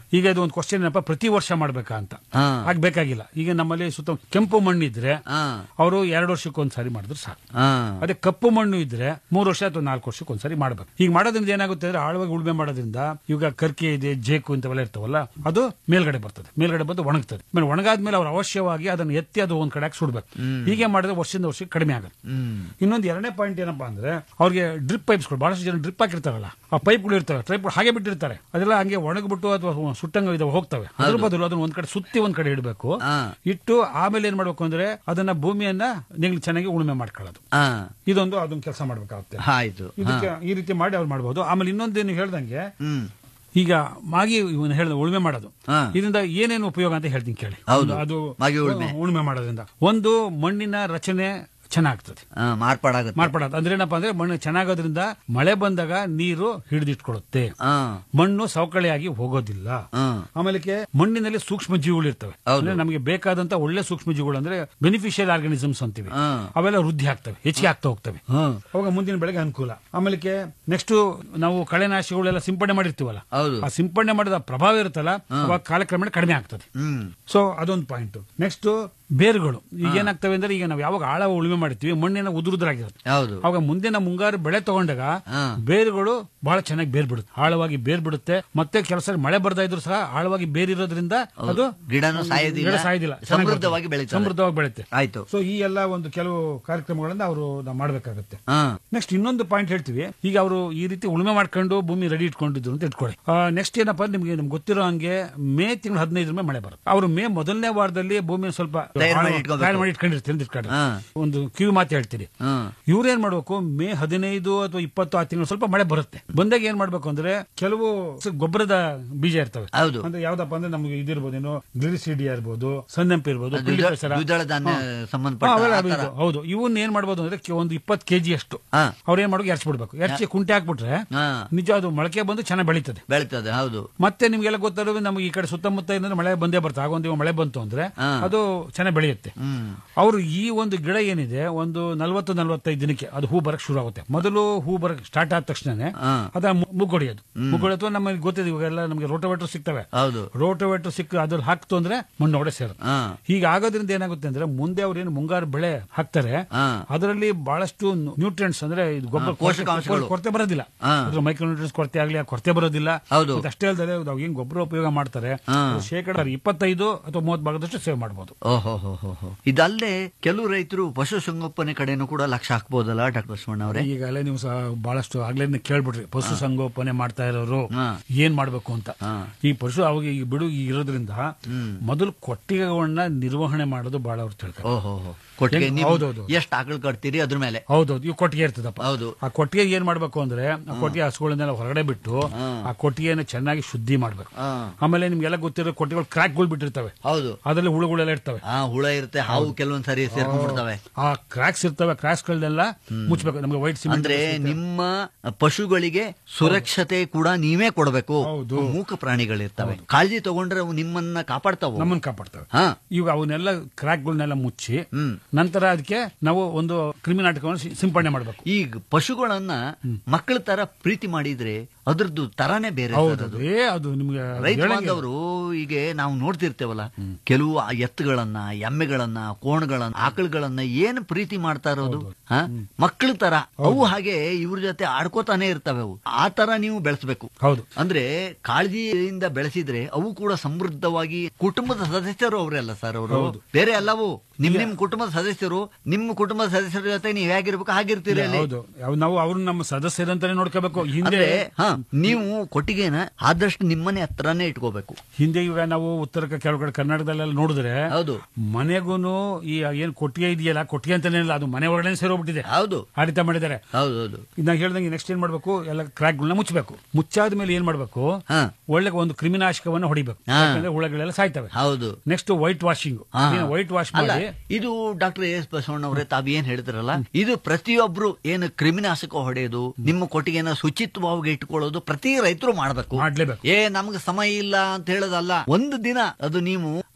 ಈಗ ಇದು ಒಂದು ಕ್ವಶನ್ ಏನಪ್ಪ ಪ್ರತಿ ವರ್ಷ ಮಾಡ್ಬೇಕಾ ಅಂತ ಹಾ. ಆಗ್ಬೇಕಾಗಿಲ್ಲ ಈಗ ನಮ್ಮಲ್ಲಿ ಸುತ್ತ ಕೆಂಪು ಮಣ್ಣು ಇದ್ರೆ ಹಾ. ಅವರು ಎರಡು ವರ್ಷಕ್ಕೆ ಒಂದ್ಸಾರಿ ಮಾಡಿದ್ರು ಸಾಕು ಹಾ. ಅದೇ ಕಪ್ಪು ಮಣ್ಣು ಇದ್ರೆ ಮೂರು ವರ್ಷ ಅಥವಾ ನಾಲ್ಕು ವರ್ಷಕ್ಕೆ ಒಂದ್ಸರಿ ಮಾಡ್ಬೇಕು ಈಗ ಮಾಡೋದ್ರಿಂದ ಏನಾಗುತ್ತೆ ಅಂದ್ರೆ ಆಳವಾಗಿ ಉಳುಮೆ ಮಾಡೋದ್ರಿಂದ ಈಗ ಕರ್ಕೆ ಇದೆ ಜೇಕು ಇಂಥವೆಲ್ಲ ಇರ್ತಾವಲ್ಲ ಅದು ಮೇಲ್ಗಡೆ ಬರ್ತದೆ ಮೇಲ್ಗಡೆ ಬಂದು ಒಣಗ್ತದೆ ಆಮೇಲೆ ಒಣಗಾದ್ಮೇಲೆ ಅವ್ರು ಅವಶ್ಯವಾಗಿ ಅದನ್ನ ಎತ್ತಿ ಅದು ಒಂದ್ ಕಡೆ ಹಾಕಿ ಸುಡ್ಬೇಕು ಹೀಗೆ ಮಾಡಿದ್ರೆ ವರ್ಷದಿಂದ ವರ್ಷಕ್ಕೆ ಕಡಿಮೆ ಆಗುತ್ತೆ ಹ್ಮ್. ಇನ್ನೊಂದು ಎರಡನೇ ಪಾಯಿಂಟ್ ಏನಪ್ಪಾ ಅಂದ್ರೆ ಅವ್ರಿಗೆ ಡ್ರಿಪ್ ಪೈಪ್ಸ್ಗಳು ಬಹಳಷ್ಟು ಜನ ಡ್ರಿಪ್ ಹಾಕಿರ್ತಾರಲ್ಲ ಆ ಪೈಪ್ಗಳು ಇರ್ತವೆ ಟ್ರೈಪ್ ಹಾಗೆ ಬಿಟ್ಟಿರ್ತಾರೆ ಅದೆಲ್ಲ ಹಂಗೆ ಒಣಗ್ಬಿಟ್ಟು ಅಥವಾ ಸುಟ್ಟಂಗ ಇದಾವೆ ಹೋಗ್ತವೆ ಅದ್ರ ಬದಲು ಅದನ್ನ ಒಂದ್ ಕಡೆ ಸುತ್ತಿ ಒಂದ್ ಕಡೆ ಇಡಬೇಕು ಹಾ. ಇಟ್ಟು ಆಮೇಲೆ ಏನ್ ಮಾಡ್ಬೇಕು ಅಂದ್ರೆ ಅದನ್ನ ಭೂಮಿಯನ್ನ ನೀವು ಚೆನ್ನಾಗಿ ಉಳುಮೆ ಮಾಡ್ಕೊಳ್ಳೋದು ಹಾ. ಇದೊಂದು ಅದೊಂದು ಕೆಲಸ ಮಾಡ್ಬೇಕಾಗುತ್ತೆ ಆಯ್ತು ಹಾ. ಇದಕ್ಕೆ ಈ ರೀತಿ ಮಾಡಿ ಅವ್ರು ಮಾಡಬಹುದು ಆಮೇಲೆ ಇನ್ನೊಂದು ನೀವು ಹೇಳ್ದಂಗೆ ಹ್ಮ್ ಈಗ ಮಾಗಿ ಇವನು ಹೇಳಿದ ಉಳುಮೆ ಮಾಡೋದು ಹಾ. ಇದರಿಂದ ಏನೇನು ಉಪಯೋಗ ಅಂತ ಹೇಳ್ತೀನಿ ಕೇಳಿ ಹೌದು. ಅದು ಮಾಗಿ ಉಳುಮೆ. ಉಳುಮೆ ಮಾಡೋದ್ರಿಂದ ಒಂದು ಮಣ್ಣಿನ ರಚನೆ ಚೆನ್ನಾಗ್ತದೆ ಹಾ, ಮಾರ್ಪಾಡಾಗುತ್ತೆ ಮಾರ್ಪಾಡೋದು ಅಂದ್ರೆ ಏನಪ್ಪಾ ಅಂದ್ರೆ ಮಣ್ಣು ಚೆನ್ನಾಗೋದ್ರಿಂದ ಮಳೆ ಬಂದಾಗ ನೀರು ಹಿಡಿದಿಟ್ಕೊಳ್ಳುತ್ತೆ ಹಾ. ಮಣ್ಣು ಸವಕಳಿಯಾಗಿ ಹೋಗೋದಿಲ್ಲ ಹಾ. ಆಮೇಲೆ ಮಣ್ಣಿನಲ್ಲಿ ಸೂಕ್ಷ್ಮ ಜೀವಿಗಳು ಇರ್ತವೆ ಹೌದು. ಅಂದ್ರೆ ನಮಗೆ ಬೇಕಾದಂತ ಒಳ್ಳೆ ಸೂಕ್ಷ್ಮ ಜೀವಿಗಳು ಅಂದ್ರೆ ಬೆನಿಫಿಷಿಯಲ್ ಆರ್ಗಾನಿಸಮ್ಸ್ ಅಂತೀವಿ ಹಾ. ಅವೆಲ್ಲ ವೃದ್ಧಿ ಆಗ್ತವೆ ಹೆಚ್ಚಿಗೆ ಆಗ್ತಾ ಹೋಗ್ತವೆ ಹಾ. ಅವಾಗ ಮುಂದಿನ ಬೆಳೆಗೆ ಅನುಕೂಲ ಆಮೇಲೆ ನೆಕ್ಸ್ಟ್ ನಾವು ಕಳೆನಾಶಿಗಳೆಲ್ಲ ಸಿಂಪಡಣೆ ಮಾಡಿರ್ತೀವಲ್ಲ ಹೌದು. ಆ ಸಿಂಪಡಣೆ ಮಾಡಿದ ಪ್ರಭಾವ ಇರುತ್ತಲ್ಲ ಅವಾಗ ಕಾಲಕ್ರಮೇಣ ಕಡಿಮೆ ಆಗ್ತದೆ ಹ್ಮ್ ಸೊ ಅದೊಂದು ಪಾಯಿಂಟ್ ನೆಕ್ಸ್ಟ್ ಬೇರುಗಳು ಈಗ ಏನಾಗ್ತವೆ ಅಂದ್ರೆ ಈಗ ನಾವು ಯಾವಾಗ ಆಳ ಉಳುಮೆ ಮಾಡ್ತೀವಿ ಮಣ್ಣಿನ ಉದುರುದ್ರಾಗಿರುತ್ತೆ ಹೌದು ಅವಾಗ ಮುಂದೆ ನಾವು ಮುಂಗಾರು ಬೆಳೆ ತಗೊಂಡಾಗ ಹಾ. ಬೇರುಗಳು ಬಹಳ ಚೆನ್ನಾಗಿ ಬೇರ್ ಬಿಡುತ್ತೆ ಆಳವಾಗಿ ಬೇರ್ ಬಿಡುತ್ತೆ ಮತ್ತೆ ಕೆಲಸ ಮಳೆ ಬರ್ತಾ ಇದ್ರು ಸಹ ಆಳವಾಗಿ ಬೇರಿರೋದ್ರಿಂದ ಅದು ಗಿಡನೂ ಸಾಯೋದಿಲ್ಲ, ಗಿಡ ಸಾಯೋದಿಲ್ಲ ಸಮೃದ್ಧವಾಗಿ ಚೆನ್ನಾಗಿ ಬೆಳೀತದೆ. ಸಮೃದ್ಧವಾಗಿ ಬೆಳುತ್ತೆ ಆಯ್ತು ಸೊ ಈ ಎಲ್ಲ ಒಂದು ಕೆಲವು ಕಾರ್ಯಕ್ರಮಗಳನ್ನ ಅವರು ನಾವು ಮಾಡ್ಬೇಕಾಗತ್ತೆ ಹಾ ನೆಕ್ಸ್ಟ್ ಇನ್ನೊಂದು ಪಾಯಿಂಟ್ ಹೇಳ್ತೀವಿ ಈಗ ಅವರು ಈ ರೀತಿ ಉಳುಮೆ ಮಾಡ್ಕೊಂಡು ಭೂಮಿ ರೆಡಿ ಇಟ್ಕೊಂಡಿದ್ರು ಅಂತ ಇಟ್ಕೊಳ್ಳಿ ನೆಕ್ಸ್ಟ್ ಏನಪ್ಪಾ ನಿಮ್ಗೆ ನಿಮ್ಗೆ ಗೊತ್ತಿರೋ ಹಂಗೆ ಮೇ ತಿಂಗಳು ಹದಿನೈದರ ಮೇಲೆ ಮಳೆ ಬರುತ್ತೆ ಅವರು ಮೇ ಮೊದಲನೇ ವಾರದಲ್ಲಿ ಭೂಮಿ ಸ್ವಲ್ಪ ತಯಾರು ಮಾಡಿ ಇಟ್ಕೊಬೇಕು. ತಯಾರು ಮಾಡಿ ಇಟ್ಕೊಂಡಿರ್ತೀರಿ ಅಂತ ಇಟ್ಕೊಳ್ಳಿ ಹಾ. ಒಂದು ಕಿವಿ ಮಾತು ಹೇಳ್ತೀರಿ ಹಾ ಇವ್ರೇನ್ ಮಾಡ್ಬೇಕು ಮೇ ಹದಿನೈದು ಅಥವಾ ಇಪ್ಪತ್ತು ಆ ತಿಂಗಳು ಸ್ವಲ್ಪ ಮಳೆ ಬರುತ್ತೆ ಬಂದಾಗ ಏನ್ ಮಾಡ್ಬೇಕು ಅಂದ್ರೆ ಕೆಲವು ಸ- ಗೊಬ್ಬರದ ಬೀಜ ಇರ್ತವೆ ಹೌದು. ಅಂದ್ರೆ ಯಾವ್ದಪ್ಪ ಅಂದ್ರೆ ನಮ್ಗೆ ಇದಿರ್ಬೋದು ಏನು ಗ್ಲಿರಿಸಿಡಿಯಾ ಇರ್ಬೋದು ಸನ್ನಂಪಿ ಇರ್ಬೋದು ಅದು ಪಿಳ್ಳಿ ದ್ವಿದಳ- ಪೆಸರ. ದ್ವಿದಳ ಧಾನ್ಯ ಹಾ. ಸಂಬಂಧಪಟ್ಟ ಹಾ, ಅವೆಲ್ಲ ಆ ಥರ. ಇದು. ಹೌದು ಇವನ್ ಏನ್ ಮಾಡ್ಬೋದು ಅಂದ್ರೆ ಕೆ- ಒಂದು ಇಪ್ಪತ್ತು ಕೆಜಿ ಅಷ್ಟು ಹಾ. ಅವ್ರು ಏನ್ ಮಾಡ್ಬೇಕು ಎರ್ಚ್ಬಿಡ್ಬೇಕು ಎರ್ಚಿ ಕುಂಟೆ ಹಾಕ್ಬಿಟ್ರೆ ಹಾ ನಿಜ ಅದು ಮೊಳಕೆ ಬಂದು ಚೆನ್ನಾಗಿ ಬೆಳೀತದೆ ಬೆಳೀತದೆ ಹೌದು ಮತ್ತೆ ನಿಮ್ಗೆಲ್ಲ ಗೊತ್ತಿರೋದು ನಮ್ಗೆ ಈ ಕಡೆ ಸುತ್ತಮುತ್ತ ಏನಂದ್ರೆ ಮಳೆ ಬಂದೇ ಬರ್ತದೆ ಆಗೊಂದು ಮಳೆ ಬಂತು ಅಂದ್ರೆ ಹಾ. ಅದು ಚೆನ್ನಾಗಿ ಬೆಳೆಯುತ್ತೆ ಹ್ಮ್ ಅವರು ಈ ಒಂದು ಗಿಡ ಏನಿದೆ ಒಂದು ನಲವತ್ತು ನಲವತ್ತೈದು ದಿನಕ್ಕೆ ಅದು ಹೂ ಬರಕ್ ಶುರು ಆಗುತ್ತೆ ಮೊದಲು ಹೂ ಬರಕ್ ಸ್ಟಾರ್ಟ್ ಆದ ತಕ್ಷಣನೇ ಹಾ. ಅದ ಮುಗ್ಗೊಡಿಯೋದು ಮುಗ್ಗೊಡಿ ಅಥವಾ ನಮಗೆ ಗೊತ್ತಿದೆ ಇವಾಗೆಲ್ಲ ನಮಗೆ ರೋಟೋವೇಟರ್ ಸಿಗ್ತವೆ ಹೌದು ರೋಟೋವೇಟರ್ ಸಿಕ್ಕ ಅದ್ರಲ್ಲಿ ಹಾಕ್ತು ಅಂದ್ರೆ ಮಣ್ಣು ಒಡೆ ಸೇರುತ್ತೆ ಹಾ ಹೀಗೆ ಆಗೋದ್ರಿಂದ ಏನಾಗುತ್ತೆ ಅಂದ್ರೆ ಮುಂದೆ ಅವ್ರು ಏನು ಮುಂಗಾರು ಬೆಳೆ ಹಾಕ್ತಾರೆ ಹಾ. ಅದರಲ್ಲಿ ಬಹಳಷ್ಟು ನ್ಯೂಟ್ರಿಯೆಂಟ್ಸ್ ಅಂದ್ರೆ ಇದು ಗೊಬ್ಬರ ಹಾ, ಪೋಷಕಾಂಶಗಳು. ಕೊರತೆ- ಕೊರತೆ ಬರೋದಿಲ್ಲ ಹಾ. ಅದ್ರ ಮೈಕ್ರೋ ನ್ಯೂಟ್ರಿಯನ್ಸ್ ಕೊರತೆ ಆಗ್ಲಿ ಆ ಕೊರತೆ ಬರೋದಿಲ್ಲ ಹೌದು. ಮತ್ತೆ ಅಷ್ಟೇ ಅಲ್ಲದೆ ನಾವು ಏನ್ ಗೊಬ್ಬರ ಉಪಯೋಗ ಮಾಡ್ತಾರೆ ಹಾ. ಅದು ಶೇಕಡ ಇಪ್ಪತ್ತೈದು ಅಥವಾ ಮೂವತ್ತು ಭಾಗದಷ್ಟು ಸೇವ್ ಮಾಡಬಹುದು ಓಹೋ ಹೋ ಹೋ ಹೋ ಇದಲ್ಲದೆ ಕೆಲವು ರೈತರು ಪಶುಸಂಗೋಪನೆ ಕಡೆನೂ ಕೂಡ ಲಕ್ಷ್ಯ ಹಾಕ್ಬೋದಲ್ಲ ಡಾಕ್ಟರ್ ಬಸವಣ್ಣ ಅವರೇ ಈಗಲೇ ನೀವು ಸಹ ಬಹಳಷ್ಟು ಆಗ್ಲೇ ಕೇಳ್ಬಿಟ್ರಿ ಪಶು ಸಂಗೋಪನೆ ಮಾಡ್ತಾ ಇರೋರು ಹಾ. ಏನ್ ಮಾಡ್ಬೇಕು ಅಂತ ಹಾ. ಈ ಪಶು ಅವಾಗ ಈ ಬಿಡು ಈ ಇರೋದ್ರಿಂದ ಮೊದಲು ಕೊಟ್ಟಿಗೆಗಳನ್ನ ನಿರ್ವಹಣೆ ಮಾಡೋದು ಬಹಳ ಅವ್ರು ತಿಳ್ತಾರೆ ಓಹೋ ಹೋ ಕೊಟ್ಟಿಗೆ ಹೆಂಗ್- ನೀವು ಹೌದೌದು. ಎಷ್ಟು ಆಕಳು ಕಟ್ತೀರಿ ಅದ್ರ ಮೇಲೆ ಹೌದೌದು ಈ ಕೊಟ್ಟಿಗೆ ಇರ್ತದಪ್ಪ ಹೌದು. ಆ ಕೊಟ್ಟಿಗೆ ಏನ್ ಮಾಡ್ಬೇಕು ಅಂದ್ರೆ ಆ ಕೊಟ್ಟಿಗೆ ಹಸುಗಳನ್ನೆಲ್ಲ ಹೊರಗಡೆ ಬಿಟ್ಟು ಆ ಕೊಟ್ಟಿಗೆನ ಚೆನ್ನಾಗಿ ಶುದ್ಧಿ ಮಾಡ್ಬೇಕು ಹಾ. ಆಮೇಲೆ ನಿಮ್ಗೆಲ್ಲ ಗೊತ್ತಿರೋ ಕೊಟ್ಟಿಗೆಗಳು ಕ್ರಾಕ್ಗಳು ಬಿಟ್ಟಿರ್ತವೆ ಹೌದು ಅದರಲ್ಲಿ ಹುಳುಗಳೆಲ್ಲ ಇರ್ತವೆ ಆ ಹುಳ ಇರುತ್ತೆ ಹಾವು ಕೆಲವೊಂದ್ ಸಾರಿ ಸೇರ್ಕೊಂಡ್ಬಿಡ್ತವೆ ಆ ಕ್ರಾಕ್ಸ್ ಇರ್ತವೆ ಕ್ರಾಕ್ಸ್ ಗಳನ್ನೆಲ್ಲ ಮುಚ್ಚಬೇಕು ನಮ್ಗೆ ವೈಟ್ ಸಿಮೆಂಟ್ ಅಂದ್ರೆ ನಿಮ್ಮ ಪಶುಗಳಿಗೆ ಸುರಕ್ಷತೆ ಕೂಡ ನೀವೇ ಕೊಡಬೇಕು ಹೌದು. ಮೂಕ ಪ್ರಾಣಿಗಳಿರ್ತವೆ ಕಾಳಜಿ ತಗೊಂಡ್ರೆ ಅವು ನಿಮ್ಮನ್ನ ಕಾಪಾಡ್ತಾವ ನಮ್ಮನ್ನ ಕಾಪಾಡ್ತವೆ ಹಾ ಈಗ ಅವನ್ನೆಲ್ಲ ಕ್ರಾಕ್ಗಳನ್ನೆಲ್ಲ ಮುಚ್ಚಿ ಹ್ಮ್ ನಂತರ ಅದಕ್ಕೆ ನಾವು ಒಂದು ಕ್ರಿಮಿನಾಟಕವನ್ನು ಸಿ- ಸಿಂಪಡಣೆ ಮಾಡಬೇಕು ಈಗ ಪಶುಗಳನ್ನ ಮಕ್ಕಳ ತರ ಪ್ರೀತಿ ಮಾಡಿದ್ರೆ ಅದ್ರದ್ದು ತರಾನೇ ಬೇರೆ ಸರ್ ಹೌದು ಅದು. ಏ ಅದು ನಿಮ್ಗೆ ರೈತ ಹೇಳಂಗೆ- ಬಾಂಧವರು ಈಗ ನಾವು ನೋಡ್ತಿರ್ತೇವಲ್ಲ ಕೆಲವು ಆ ಎತ್ತುಗಳನ್ನ ಎಮ್ಮೆಗಳನ್ನ ಕೋಣಗಳನ್ನ ಆಕಳುಗಳನ್ನ ಏನು ಪ್ರೀತಿ ಮಾಡ್ತಾ ಇರೋದು ಹ? ಮಕ್ಕಳ ತರ ಅವು ಹಾಗೆ ಇವ್ರ ಜೊತೆ ಆಡ್ಕೋತಾನೆ ಇರ್ತವೆ ಅವು ಆ ತರ ನೀವು ಬೆಳೆಸಬೇಕು ಹೌದು ಅಂದ್ರೆ ಕಾಳಜಿಯಿಂದ ಬೆಳೆಸಿದ್ರೆ ಅವು ಕೂಡ ಸಮೃದ್ಧವಾಗಿ ಕುಟುಂಬದ ಸದಸ್ಯರು ಅವರೆಲ್ಲ ಸರ್ ಅವರು ಬೇರೆ ಎಲ್ಲವೂ ನಿಮ್ ನಿಮ್ ಕುಟುಂಬದ ಸದಸ್ಯರು ನಿಮ್ಮ ಕುಟುಂಬದ ಸದಸ್ಯರ ಜೊತೆ ನೀವ್ ಹೇಗಿರ್ಬೇಕು ಹಾಗಿರ್ತೀರಿ ಅಲ್ಲಿ ಹೌದು ಯಾವ- ನಾವು ಅವ್ರನ್ನ ನಮ್ಮ ಸದಸ್ಯರಂತಾನೆ ನೋಡ್ಕೋಬೇಕು ಹಿಂದೆ ಅಂದ್ರೆ ಹ ನೀವು ಕೊಟ್ಟಿಗೆನ ಆದಷ್ಟು ನಿಮ್ಮನೆ ಹತ್ರನೇ ಇಟ್ಕೋಬೇಕು ಹಿಂದೆ ಈಗ ನಾವು ಉತ್ತರ ಕ- ಕೆಲವು ಕಡೆ ಕರ್ನಾಟಕದಲ್ಲೆಲ್ಲ ನೋಡಿದ್ರೆ ಹೌದು ಮನೆಗೂನು ಈ ಏನ್ ಕೊಟ್ಟಿಗೆ ಇದೆಯಲ್ಲ ಕೊಟ್ಟಿಗೆ ಅಂತಾನೆ ಇಲ್ಲ ಅದು ಮನೆ ಒಳಗಡೆ ಸೇರೋಗ್ಬಿಟ್ಟಿದೆ ಹೌದು ಆ ರೀತಿ ಮಾಡಿದ್ದಾರೆ ಹೌದು ಹೌದು ಇನ್ನ ಹೇಳ್ದಂಗೆ ನೆಕ್ಸ್ಟ್ ಏನ್ ಮಾಡ್ಬೇಕು ಎಲ್ಲ ಕ್ರಾಕ್ಗಳನ್ನ ಮುಚ್ಚಬೇಕು ಮುಚ್ಚಾದ ಮೇಲೆ ಏನ್ ಮಾಡ್ಬೇಕು ಹಾ ಒಳ್ಳೆ ಒಂದು ಕ್ರಿಮಿನಾಶಕವನ್ನು ಹೊಡಿಬೇಕು ಹಾ. ಯಾಕಂದ್ರೆ ಹುಳಗಳೆಲ್ಲ ಸಾಯ್ತವೆ ಹೌದು ನೆಕ್ಸ್ಟ್ ವೈಟ್ ವಾಷಿಂಗ್ ಹಾ. ವೈಟ್ ವಾಶ್ ಅಲ್ಲ ಮಾಡಿ ಇದು ಡಾಕ್ಟರ್ ಎಸ್ ಬಸವಣ್ಣ ಅವರೇ ತಾವು ಏನ್ ಹೇಳ್ತಾರಲ್ಲ ಇದು ಪ್ರತಿಯೊಬ್ರು ಏನು ಕ್ರಿಮಿನಾಶಕ ಹೊಡೆಯೋದು ನಿಮ್ಮ ಕೊಟ್ಟಿಗೆನ ಶುಚಿತ್ವವಾಗಿ ಇಟ್ಕೊಳ್ಳೋದು ಪ್ರತಿ ರೈತರು ಮಾಡ್ಬೇಕು ಮಾಡ್ಲೇಬೇಕು ಏ ನಮ್ಗೆ ಸಮಯ ಇಲ್ಲ ಅಂತ ಹೇಳೋದಲ್ಲ ಒಂದು ದಿನ ಅದು ನೀವು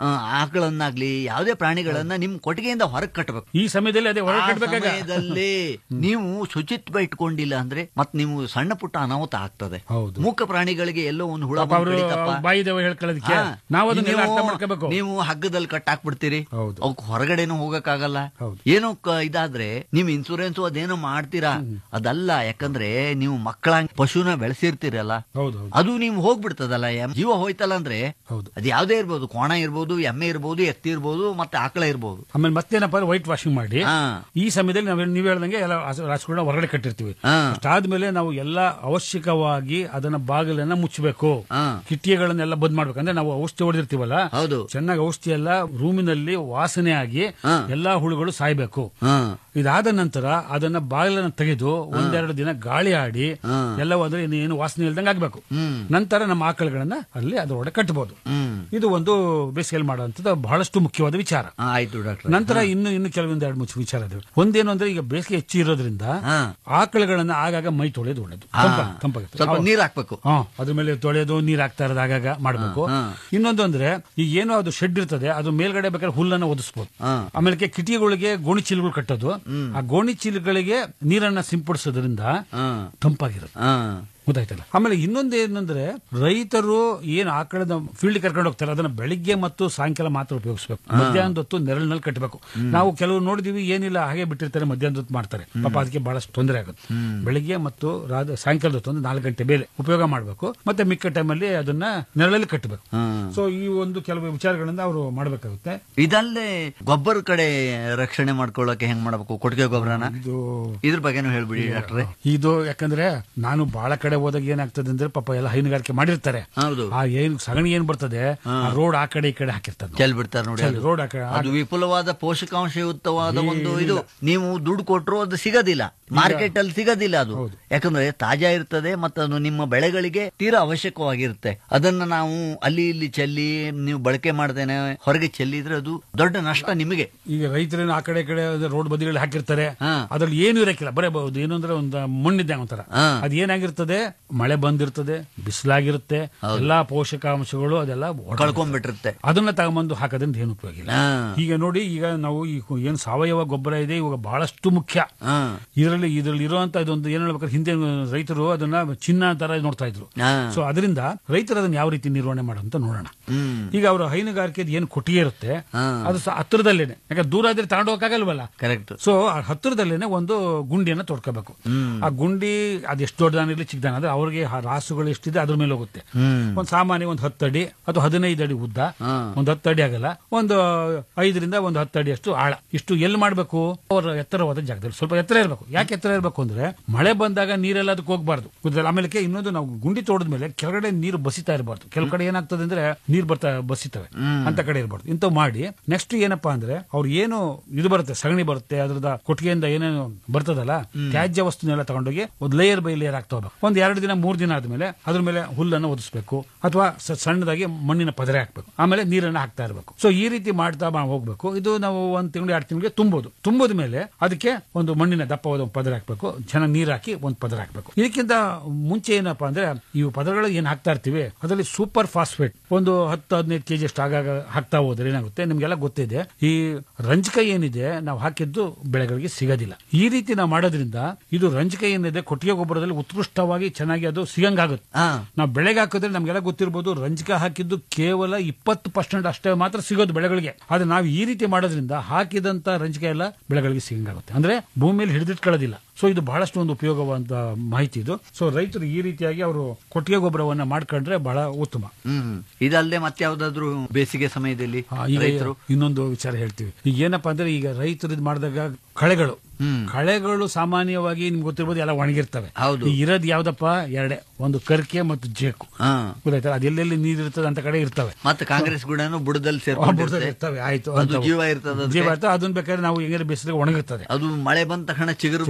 ಆ, ಆಕಳನ್ನಾಗ್ಲಿ ಯಾವುದೇ ಪ್ರಾಣಿಗಳನ್ನ ನಿಮ್ ಕೊಟ್ಟಿಗೆಯಿಂದ ಹೊರಗೆ ಕಟ್ಟಬೇಕು ಈ ಸಮಯದಲ್ಲಿ ಅದೇ ಹೊರಗೆ ಆ ಕಟ್ಬೇಕಾಗ ಸಮಯದಲ್ಲಿ ನೀವು ಶುಚಿತ್ವ ಇಟ್ಕೊಂಡಿಲ್ಲ ಅಂದ್ರೆ ಮತ್ ನೀವು ಸಣ್ಣ ಪುಟ್ಟ ಅನಾಹುತ ಆಗ್ತದೆ ಹೌದು. ಮೂಕ ಪ್ರಾಣಿಗಳಿಗೆ ಎಲ್ಲೋ ಒಂದು ಹುಳ ಪಾಪ ಬಂದ್ ಅವರು ಕಡಿತಪ್ಪ. ಬಾಯಿ ದೇವ ಹೇಳ್ಕೊಳ್ಳೋದಕ್ಕೆ ಹಾ. ನಾವು ಅದನ್ನೆಲ್ಲ ನೀವು- ಅರ್ಥ ಮಾಡ್ಕೋಬೇಕು ನೀವು ಹಗ್ಗದಲ್ಲಿ ಕಟ್ಟಾಕ್ಬಿಡ್ತೀರಿ ಹೌದು. ಅವಕ್ ಹೊರಗಡೆನೂ ಹೋಗಕ್ಕಾಗಲ್ಲ ಹೌದು. ಏನೋ ಕ- ಇದಾದ್ರೆ ನೀವು ಇನ್ಸೂರೆನ್ಸ್ ಅದೇನೋ ಮಾಡ್ತೀರಾ ಅದಲ್ಲ ಯಾಕಂದ್ರೆ ನೀವು ಮಕ್ಕಳ ಪಶುನ ಬೆಳೆಸಿರ್ತೀರಲ್ಲ ಹೌದು ಹೌದು ಅದು ನೀವು ಹೋಗ್ಬಿಡ್ತದಲ್ಲ ಎಮ್- ಜೀವ ಹೋಯ್ತಲ್ಲ ಅಂದ್ರೆ ಹೌದು. ಅದು ಯಾವ್ದೇ ಇರ್ಬೋದು ಕೋಣ ಇರ್ಬೋದು ಎಮ್ಮೆ ಇರ್ಬೋದು ಎತ್ತಿ ಇರ್ಬೋದು ಮತ್ತೆ ಆಕಳ ಇರ್ಬೋದು ಆಮೇಲೆ ಮತ್ತೇನಪ್ಪ ವೈಟ್ ವಾಷಿಂಗ್ ಮಾಡಿ ಹಾ. ಈ ಸಮಯದಲ್ಲಿ ನಾವು ನೀವು ಹೇಳ್ದಂಗೆ ಎಲ್ಲ ರಾಸುಗಳನ್ನ ಹೊರಗಡೆ ಕಟ್ಟಿರ್ತೀವಿ ಹಾ. ಅಷ್ಟಾದ್ಮೇಲೆ ನಾವು ಎಲ್ಲ ಅವಶ್ಯಕವಾಗಿ ಅದನ್ನ ಬಾಗಿಲನ್ನ ಮುಚ್ಚಬೇಕು ಹಾ. ಕಿಟಿಕೆಗಳನ್ನೆಲ್ಲ ಬಂದ್ ಮಾಡ್ಬೇಕು ಅಂದ್ರೆ ನಾವು ಔಷಧಿ ಹೊಡೆದಿರ್ತೀವಲ್ಲ ಹೌದು. ಚೆನ್ನಾಗಿ ಔಷಧಿ ಎಲ್ಲ ರೂಮಿನಲ್ಲಿ ವಾಸನೆ ಆಗಿ ಹಾ. ಎಲ್ಲಾ ಹುಳುಗಳು ಸಾಯ್ಬೇಕು ಹಾ ಇದಾದ ನಂತರ ಅದನ್ನ ಬಾಗಿಲನ್ನ ತೆಗೆದು ಒಂದೆರಡು ದಿನ ಗಾಳಿ ಆಡಿ ಹಾ. ಎಲ್ಲ ಹೋದ್ರೆ ಇನ್ನು ಏನು ವಾಸನೆ ಇಲ್ದಂಗೆ ಆಗ್ಬೇಕು ಹ್ಮ್. ನಂತರ ನಮ್ಮ ಆಕಳುಗಳನ್ನ ಅಲ್ಲಿ ಅದರೊಳಗೆ ಕಟ್ಟಬಹುದು ಹ್ಮ್ ಇದು ಒಂದು ಬೇಸಿಗೆಯಲ್ಲಿ ಮಾಡುವಂಥದ್ದು ಬಹಳಷ್ಟು ಮುಖ್ಯವಾದ ವಿಚಾರ ಆ, ಆಯ್ತು ಡಾಕ್ಟರ್ ನಂತರ ಇನ್ನು ಇನ್ನು ಕೆಲವೊಂದು ಎರಡು ಮುಚ್ಚು ವಿಚಾರ ಇದಾವೆ ಒಂದೇನು ಅಂದ್ರೆ ಈಗ ಬೇಸಿಗೆ ಹೆಚ್ಚು ಇರೋದ್ರಿಂದ ಹಾ. ಆಕಳುಗಳನ್ನ ಆಗಾಗ ಮೈ ತೊಳೆಯೋದು ಒಳ್ಳೇದು ಹಾ. ತಂಪ- ತಂಪಾಗಿರ್ತದೆ. ಸ್ವಲ್ಪ ಅವು- ನೀರ್ ಹಾಕ್ಬೇಕು ಹಾ ಅದ್ರ ಮೇಲೆ ತೊಳೆಯೋದು ನೀರ್ ಹಾಕ್ತಾ ಇರೋದು ಆಗಾಗ ಮಾಡಬೇಕು ಹಾ. ಇನ್ನೊಂದು ಅಂದ್ರೆ ಈಗ ಏನೋ ಅದು ಶೆಡ್ ಇರ್ತದೆ ಅದು ಮೇಲ್ಗಡೆ ಬೇಕಾದ್ರೆ ಹುಲ್ಲನ್ನ ಒದಿಸ್ಬೋದು ಹಾ. ಆಮೇಲೆ ಕಿಟಿಗೆಗಳಿಗೆ ಗೋಣಿ ಚೀಲಗಳು ಕಟ್ಟೋದು ಆ ಗೋಣಿ ಚೀಲಗಳಿಗೆ ನೀರನ್ನ ಸಿಂಪಡಿಸೋದ್ರಿಂದ ಹಾ ತಂಪಾಗಿರುತ್ತೆ ಹಾ ಗೊತ್ತಾಯ್ತಲ್ಲ ಆಮೇಲೆ ಇನ್ನೊಂದು ಏನಂದ್ರೆ ರೈತರು ಏನು ಆಕಳದ ಫೀಲ್ಡ್ ಕರ್ಕೊಂಡು ಹೋಗ್ತಾರೆ ಅದನ್ನ ಬೆಳಿಗ್ಗೆ ಮತ್ತು ಸಾಯಂಕಾಲ ಮಾತ್ರ ಉಪಯೋಗಿಸಬೇಕು ಮಧ್ಯಾಹ್ನದ ಹೊತ್ತು ನೆರಳಿನಲ್ಲಿ ಕಟ್ಟಬೇಕು ನಾವು ಕೆಲವು ನೋಡಿದೀವಿ ಏನಿಲ್ಲ ಹಾಗೆ ಬಿಟ್ಟಿರ್ತಾರೆ ಮಧ್ಯಾಹ್ನದ ಹೊತ್ತು ಮಾಡ್ತಾರೆ ಪಾಪ ಅದಕ್ಕೆ ಬಹಳಷ್ಟು ತೊಂದರೆ ಆಗುತ್ತೆ ಬೆಳಿಗ್ಗೆ ಮತ್ತು ರಾತ್ರಿ ಸಾಯಂಕಾಲದ ಹೊತ್ತು ಒಂದು ನಾಲ್ಕು ಗಂಟೆ ಮೇಲೆ ಉಪಯೋಗ ಮಾಡಬೇಕು ಮತ್ತೆ ಮಿಕ್ಕ ಟೈಮಲ್ಲಿ ಅದನ್ನ ನೆರಳಲ್ಲಿ ಕಟ್ಟಬೇಕು ಹ್ಮ್. ಸೊ ಈ ಒಂದು ಕೆಲವು ವಿಚಾರಗಳನ್ನ ಅವರು ಮಾಡಬೇಕಾಗುತ್ತೆ ಇದಲ್ಲೇ ಗೊಬ್ಬರ ಕಡೆ ರಕ್ಷಣೆ ಮಾಡ್ಕೊಳ್ಳೋಕೆ ಹೆಂಗ್ ಮಾಡ್ಬೇಕು ಕೊಟ್ಟಿಗೆ ಗೊಬ್ಬರನ ಇದು ಇದ್ರ ಬಗ್ಗೆನೂ ಹೇಳ್ಬಿಡಿ ಡಾಕ್ಟ್ರೆ ಇದು ಯಾಕಂದ್ರೆ ನಾನು ಬಹಳ ಕಡೆ ಹೋದಾಗ ಏನಾಗ್ತದೆ ಅಂದ್ರೆ ಪಾಪ ಎಲ್ಲ ಹೈನುಗಾರಿಕೆ ಮಾಡಿರ್ತಾರೆ ಹೌದು ಆ ಏನ್ ಸಗಣಿ ಏನ್ ಬರ್ತದೆ ಆ ರೋಡ್ ಆ ಕಡೆ ಈ ಕಡೆ ಹಾಕಿರ್ತಾರೆ ಚೆಲ್ ಬಿಡ್ತಾರೆ ನೋಡಿ ಅದು. ರೋಡ್ ಆ ಕಡೆ ಅದು ವಿಪುಲವಾದ ಪೋಷಕಾಂಶಯುಕ್ತವಾದ ಒಂದು ಇದು ನೀವು ದುಡ್ಡು ಕೊಟ್ಟರು ಅದು ಸಿಗೋದಿಲ್ಲ ಮಾರ್ಕೆಟ್ ಅಲ್ಲಿ ಸಿಗೋದಿಲ್ಲ ಅದು ಹೌದು. ಯಾಕಂದ್ರೆ ತಾಜಾ ಇರ್ತದೆ ಮತ್ತು ಅದು ನಿಮ್ಮ ಬೆಳೆಗಳಿಗೆ ತೀರಾ ಅವಶ್ಯಕವಾಗಿರುತ್ತೆ ಅದನ್ನ ನಾವು ಅಲ್ಲಿ ಇಲ್ಲಿ ಚೆಲ್ಲಿ ನೀವು ಬಳಕೆ ಮಾಡ್ದೇನೆ ಹೊರಗೆ ಚೆಲ್ಲಿದ್ರೆ ಅದು ದೊಡ್ಡ ನಷ್ಟ ನಿಮಗೆ ಈಗ ರೈತರೇನು ಆ ಕಡೆ ಈ ಕಡೆ ರೋಡ್ ಬದಿಗಳಲ್ಲಿ ಹಾಕಿರ್ತಾರೆ ಹಾ. ಅದ್ರಲ್ಲಿ ಏನು ಇರಕ್ಕಿಲ್ಲ ಬರೇ ಬಹುದು ಏನು ಅಂದ್ರೆ ಒಂದು ಮಣ್ಣಿದ್ದೆ ಒಂಥರ ಹಾ. ಅದ್ ಏನಾಗಿರ್ತದೆ ಮಳೆ ಬಂದಿರ್ತದೆ ಬಿಸಿಲಾಗಿರುತ್ತೆ ಎಲ್ಲಾ ಪೋಷಕಾಂಶಗಳು ಅದೆಲ್ಲ ಹೊರ್ಟೋಗುತ್ತೆ. ಕಳ್ಕೊಂಡ್ಬಿಟ್ಟಿರುತ್ತೆ ಅದನ್ನ ತಗೊಂಬಂದು ಹಾಕೋದ್ರಿಂದ ಏನು ಉಪಯೋಗ ಇಲ್ಲ ಹಾ. ಈಗ ನೋಡಿ ಈಗ ನಾವು ಈ ಏನ್ ಸಾವಯವ ಗೊಬ್ಬರ ಇದೆ ಇವಾಗ ಬಹಳಷ್ಟು ಮುಖ್ಯ ಹಾ. ಇದರಲ್ಲಿ ಇದರಲ್ಲಿ ಇರುವಂತ ಇದೊಂದು ಏನ್ ಹೇಳ್ಬೇಕಾದ್ರೆ ಹಿಂದೆ ರೈತರು ಅದನ್ನ ಚಿನ್ನ ತರ ನೋಡ್ತಾ ಇದ್ರು ಹಾ. ಸೊ ಅದರಿಂದ ರೈತರು ಅದನ್ನ ಯಾವ ರೀತಿ ನಿರ್ವಹಣೆ ಮಾಡೋಂತ ನೋಡೋಣ ಹ್ಮ್ ಈಗ ಅವರ ಹೈನುಗಾರಿಕೆ ಏನು ಕೊಟ್ಟಿಗೆ ಇರುತ್ತೆ ಹಾ. ಅದು ಸಹ ಹತ್ತಿರದಲ್ಲೇನೆ ಯಾಕಂದ್ರೆ ದೂರ ಆದ್ರೆ ತಗೊಂಡು ಹೋಗಕ್ಕಾಗಲ್ವಲ್ಲ ಕರೆಕ್ಟ್ ಸೊ ಆ ಹತ್ತಿರದಲ್ಲೇನೆ ಒಂದು ಗುಂಡಿಯನ್ನ ತೋಡ್ಕೋಬೇಕು ಆ ಗುಂಡಿ ಅದೆಷ್ಟು ದೊಡ್ಡದಾನಿರ್ಲಿ ಚಿಕ್ಕದಾನ ಅಂದ್ರೆ ಅವ್ರಿಗೆ ಆ ರಾಸುಗಳು ಎಷ್ಟಿದೆ ಅದ್ರ ಮೇಲೆ ಹೋಗುತ್ತೆ ಹ್ಮ್ ಒಂದ್ ಸಾಮಾನ್ಯ ಒಂದು ಹತ್ತು ಅಡಿ ಅಥವಾ ಹದಿನೈದು ಅಡಿ ಉದ್ದ ಹಾ. ಒಂದು ಹತ್ತು ಅಡಿ ಆಗಲ್ಲ ಒಂದು ಐದರಿಂದ ಒಂದು ಹತ್ತು ಅಡಿ ಅಷ್ಟು ಆಳ ಇಷ್ಟು ಎಲ್ಲಿ ಮಾಡ್ಬೇಕು ಅವರ ಎತ್ತರವಾದ ಜಾಗದಲ್ಲಿ ಸ್ವಲ್ಪ ಎತ್ತರ ಇರಬೇಕು ಯಾಕೆ ಎತ್ತರ ಇರಬೇಕು ಅಂದ್ರೆ ಮಳೆ ಬಂದಾಗ ನೀರೆಲ್ಲ ಅದಕ್ಕೆ ಹೋಗ್ಬಾರ್ದು ಗೊತ್ತಲ್ಲ ಆಮೇಲೆ ಇನ್ನೊಂದು ನಾವು ಗುಂಡಿ ತೋಡಿದ ಮೇಲೆ ಕೆಳಗಡೆ ನೀರು ಬಸಿತಾ ಇರಬಾರ್ದು ಕೆಲವು ಕಡೆ ಏನಾಗ್ತದೆ ಅಂದ್ರೆ ನೀರು ಬರ್ತಾ ಬಸಿತವೆ ಅಂತ ಕಡೆ ಇರಬಾರ್ದು ಇಂಥವು ಮಾಡಿ ನೆಕ್ಸ್ಟ್ ಏನಪ್ಪಾ ಅಂದ್ರೆ ಅವ್ರು ಏನು ಇದು ಬರುತ್ತೆ ಸಗಣಿ ಬರುತ್ತೆ ಅದ್ರದ ಕೊಟ್ಟಿಗೆಯಿಂದ ಏನೇನು ಬರ್ತದಲ್ಲ ತ್ಯಾಜ್ಯ ವಸ್ತುನೆಲ್ಲ ತಗೊಂಡೋಗಿ ಒಂದು ಲೇಯರ್ ಬೈ ಲೇಯರ್ ಆಗ್ತಾ ಹೋಗ್ಬೇಕು ಒಂದ್ ಎರಡು ದಿನ ಮೂರ್ ದಿನ ಆದ್ಮೇಲೆ ಅದ್ರ ಮೇಲೆ ಹುಲ್ಲನ್ನು ಒದಿಸ್ಬೇಕು ಅಥವಾ ಸ- ಸಣ್ಣದಾಗಿ ಮಣ್ಣಿನ ಪದರೆ ಹಾಕ್ಬೇಕು ಆಮೇಲೆ ನೀರನ್ನ ಹಾಕ್ತಾ ಇರಬೇಕು ಸೊ ಈ ರೀತಿ ಮಾಡ್ತಾ ಮಾ- ಹೋಗ್ಬೇಕು ಇದು ನಾವು ಒಂದ್ ತಿಂಗಳು ಎರಡು ತಿಂಗಳಿಗೆ ತುಂಬೋದು ತುಂಬೋದ ಮೇಲೆ ಅದಕ್ಕೆ ಒಂದು ಮಣ್ಣಿನ ದಪ್ಪವಾದ ಒಂದು ಪದರ ಹಾಕ್ಬೇಕು ಚೆನ್ನಾಗಿ ನೀರ್ ಹಾಕಿ ಒಂದು ಪದರ ಹಾಕ್ಬೇಕು ಇದಕ್ಕಿಂತ ಮುಂಚೆ ಏನಪ್ಪಾ ಅಂದ್ರೆ ಈ ಪದರಗಳು ಏನ್ ಹಾಕ್ತಾ ಇರ್ತೀವಿ ಅದರಲ್ಲಿ ಸೂಪರ್ ಫಾಸ್ಫೇಟ್ ಒಂದು ಹತ್ತು ಹದಿನೈದು ಕೆಜಿ ಅಷ್ಟು ಆಗಾಗ ಹಾಕ್ತಾ ಹೋದ್ರೆ ಏನಾಗುತ್ತೆ ನಿಮ್ಗೆಲ್ಲ ಗೊತ್ತಿದೆ ಈ ರಂಜಕ ಏನಿದೆ ನಾವು ಹಾಕಿದ್ದು ಬೆಳೆಗಳಿಗೆ ಸಿಗೋದಿಲ್ಲ ಈ ರೀತಿ ನಾವು ಮಾಡೋದ್ರಿಂದ ಇದು ರಂಜಕ ಏನಿದೆ ಕೊಟ್ಟಿಗೆ ಗೊಬ್ಬರದಲ್ಲಿ ಉತ್ಕೃಷ್ಟವಾಗಿ ಚೆನ್ನಾಗಿ ಅದು ಸಿಗಂಗಾಗುತ್ತೆ ಹಾ ನಾವು ಬೆಳೆಗೆ ಹಾಕಿದ್ರೆ ನಮ್ಗೆಲ್ಲ ಗೊತ್ತಿರ್ಬೋದು ರಂಜಕ ಹಾಕಿದ್ದು ಕೇವಲ ಇಪ್ಪತ್ತು ಪರ್ಸೆಂಟ್ ಅಷ್ಟೇ ಮಾತ್ರ ಸಿಗೋದು ಬೆಳೆಗಳಿಗೆ ಆದ್ರೆ ನಾವು ಈ ರೀತಿ ಮಾಡೋದ್ರಿಂದ ಹಾಕಿದಂತ ರಂಜಕ ಎಲ್ಲ ಬೆಳೆಗಳಿಗೆ ಸಿಗಂಗಾಗುತ್ತೆ ಅಂದ್ರೆ ಭೂಮಿಯಲ್ಲಿ ಹಿಡಿದಿಟ್ಕೊಳ್ಳೋದಿಲ್ಲ ಸೊ ಇದು ಬಹಳಷ್ಟು ಒಂದು ಉಪಯೋಗವಂತ ಮಾಹಿತಿ ಇದು ಸೊ ರೈತರು ಈ ರೀತಿಯಾಗಿ ಅವರು ಕೊಟ್ಟಿಗೆ ಗೊಬ್ಬರವನ್ನ ಮಾಡ್ಕೊಂಡ್ರೆ ಬಹಳ ಉತ್ತಮ ಹ್ಮ್ ಇದಲ್ಲದೆ ಮತ್ತೆ ಯಾವ್ದಾದ್ರು ಬೇಸಿಗೆ ಸಮಯದಲ್ಲಿ ಆ, ಈಗ ರೈತರು ಇನ್ನೊಂದು ವಿಚಾರ ಹೇಳ್ತೀವಿ ಈಗ ಏನಪ್ಪಾ ಅಂದ್ರೆ ಈಗ ರೈತರು ಇದು ಮಾಡಿದಾಗ ಕಳೆಗಳು ಹ್ಮ್. ಕಳೆಗಳು ಸಾಮಾನ್ಯವಾಗಿ ನಿಮ್ಗೆ ಗೊತ್ತಿರ್ಬೋದು ಎಲ್ಲ ಒಣಗಿರ್ತವೆ ಹೌದು. ಈಗ ಇರೋದು ಯಾವ್ದಪ್ಪ ಎರಡೇ ಒಂದು ಕರ್ಕೆ ಮತ್ತು ಜೇಕು ಹಾ ಗೊತ್ತಾಯ್ತಾ ಅದೆಲ್ಲೆಲ್ಲಿ ನೀರ್ ಇರ್ತದೆ ಅಂತ ಕಡೆ ಇರ್ತವೆ ಮತ್ತೆ ಕಾಂಗ್ರೆಸ್ ಗುಡನು ಬುಡದಲ್ಲಿ ಆ, ಸೇರ್ಕೊಂಡಿರುತ್ತೆ ಬುಡದಲ್ಲಿ ಇರ್ತವೆ ಆಯ್ತು ಅದು ಅಂತವು. ಜೀವ ಇರ್ತದೆ ಅದಕ್ಕೆ. ಜೀವ ಇರ್ತದೆ ಅದನ್ನ ಬೇಕಾದ್ರೆ ನಾವು ಹೆಂಗಾದ್ರೆ ಬೇಸಿದಾಗ ಒಣಗಿರ್ತದೆ ಅದು ಮಳೆ ಬಂದ ತಕ್ಷಣ ಚಿಗುರು ಬಿಡ್ತದೆ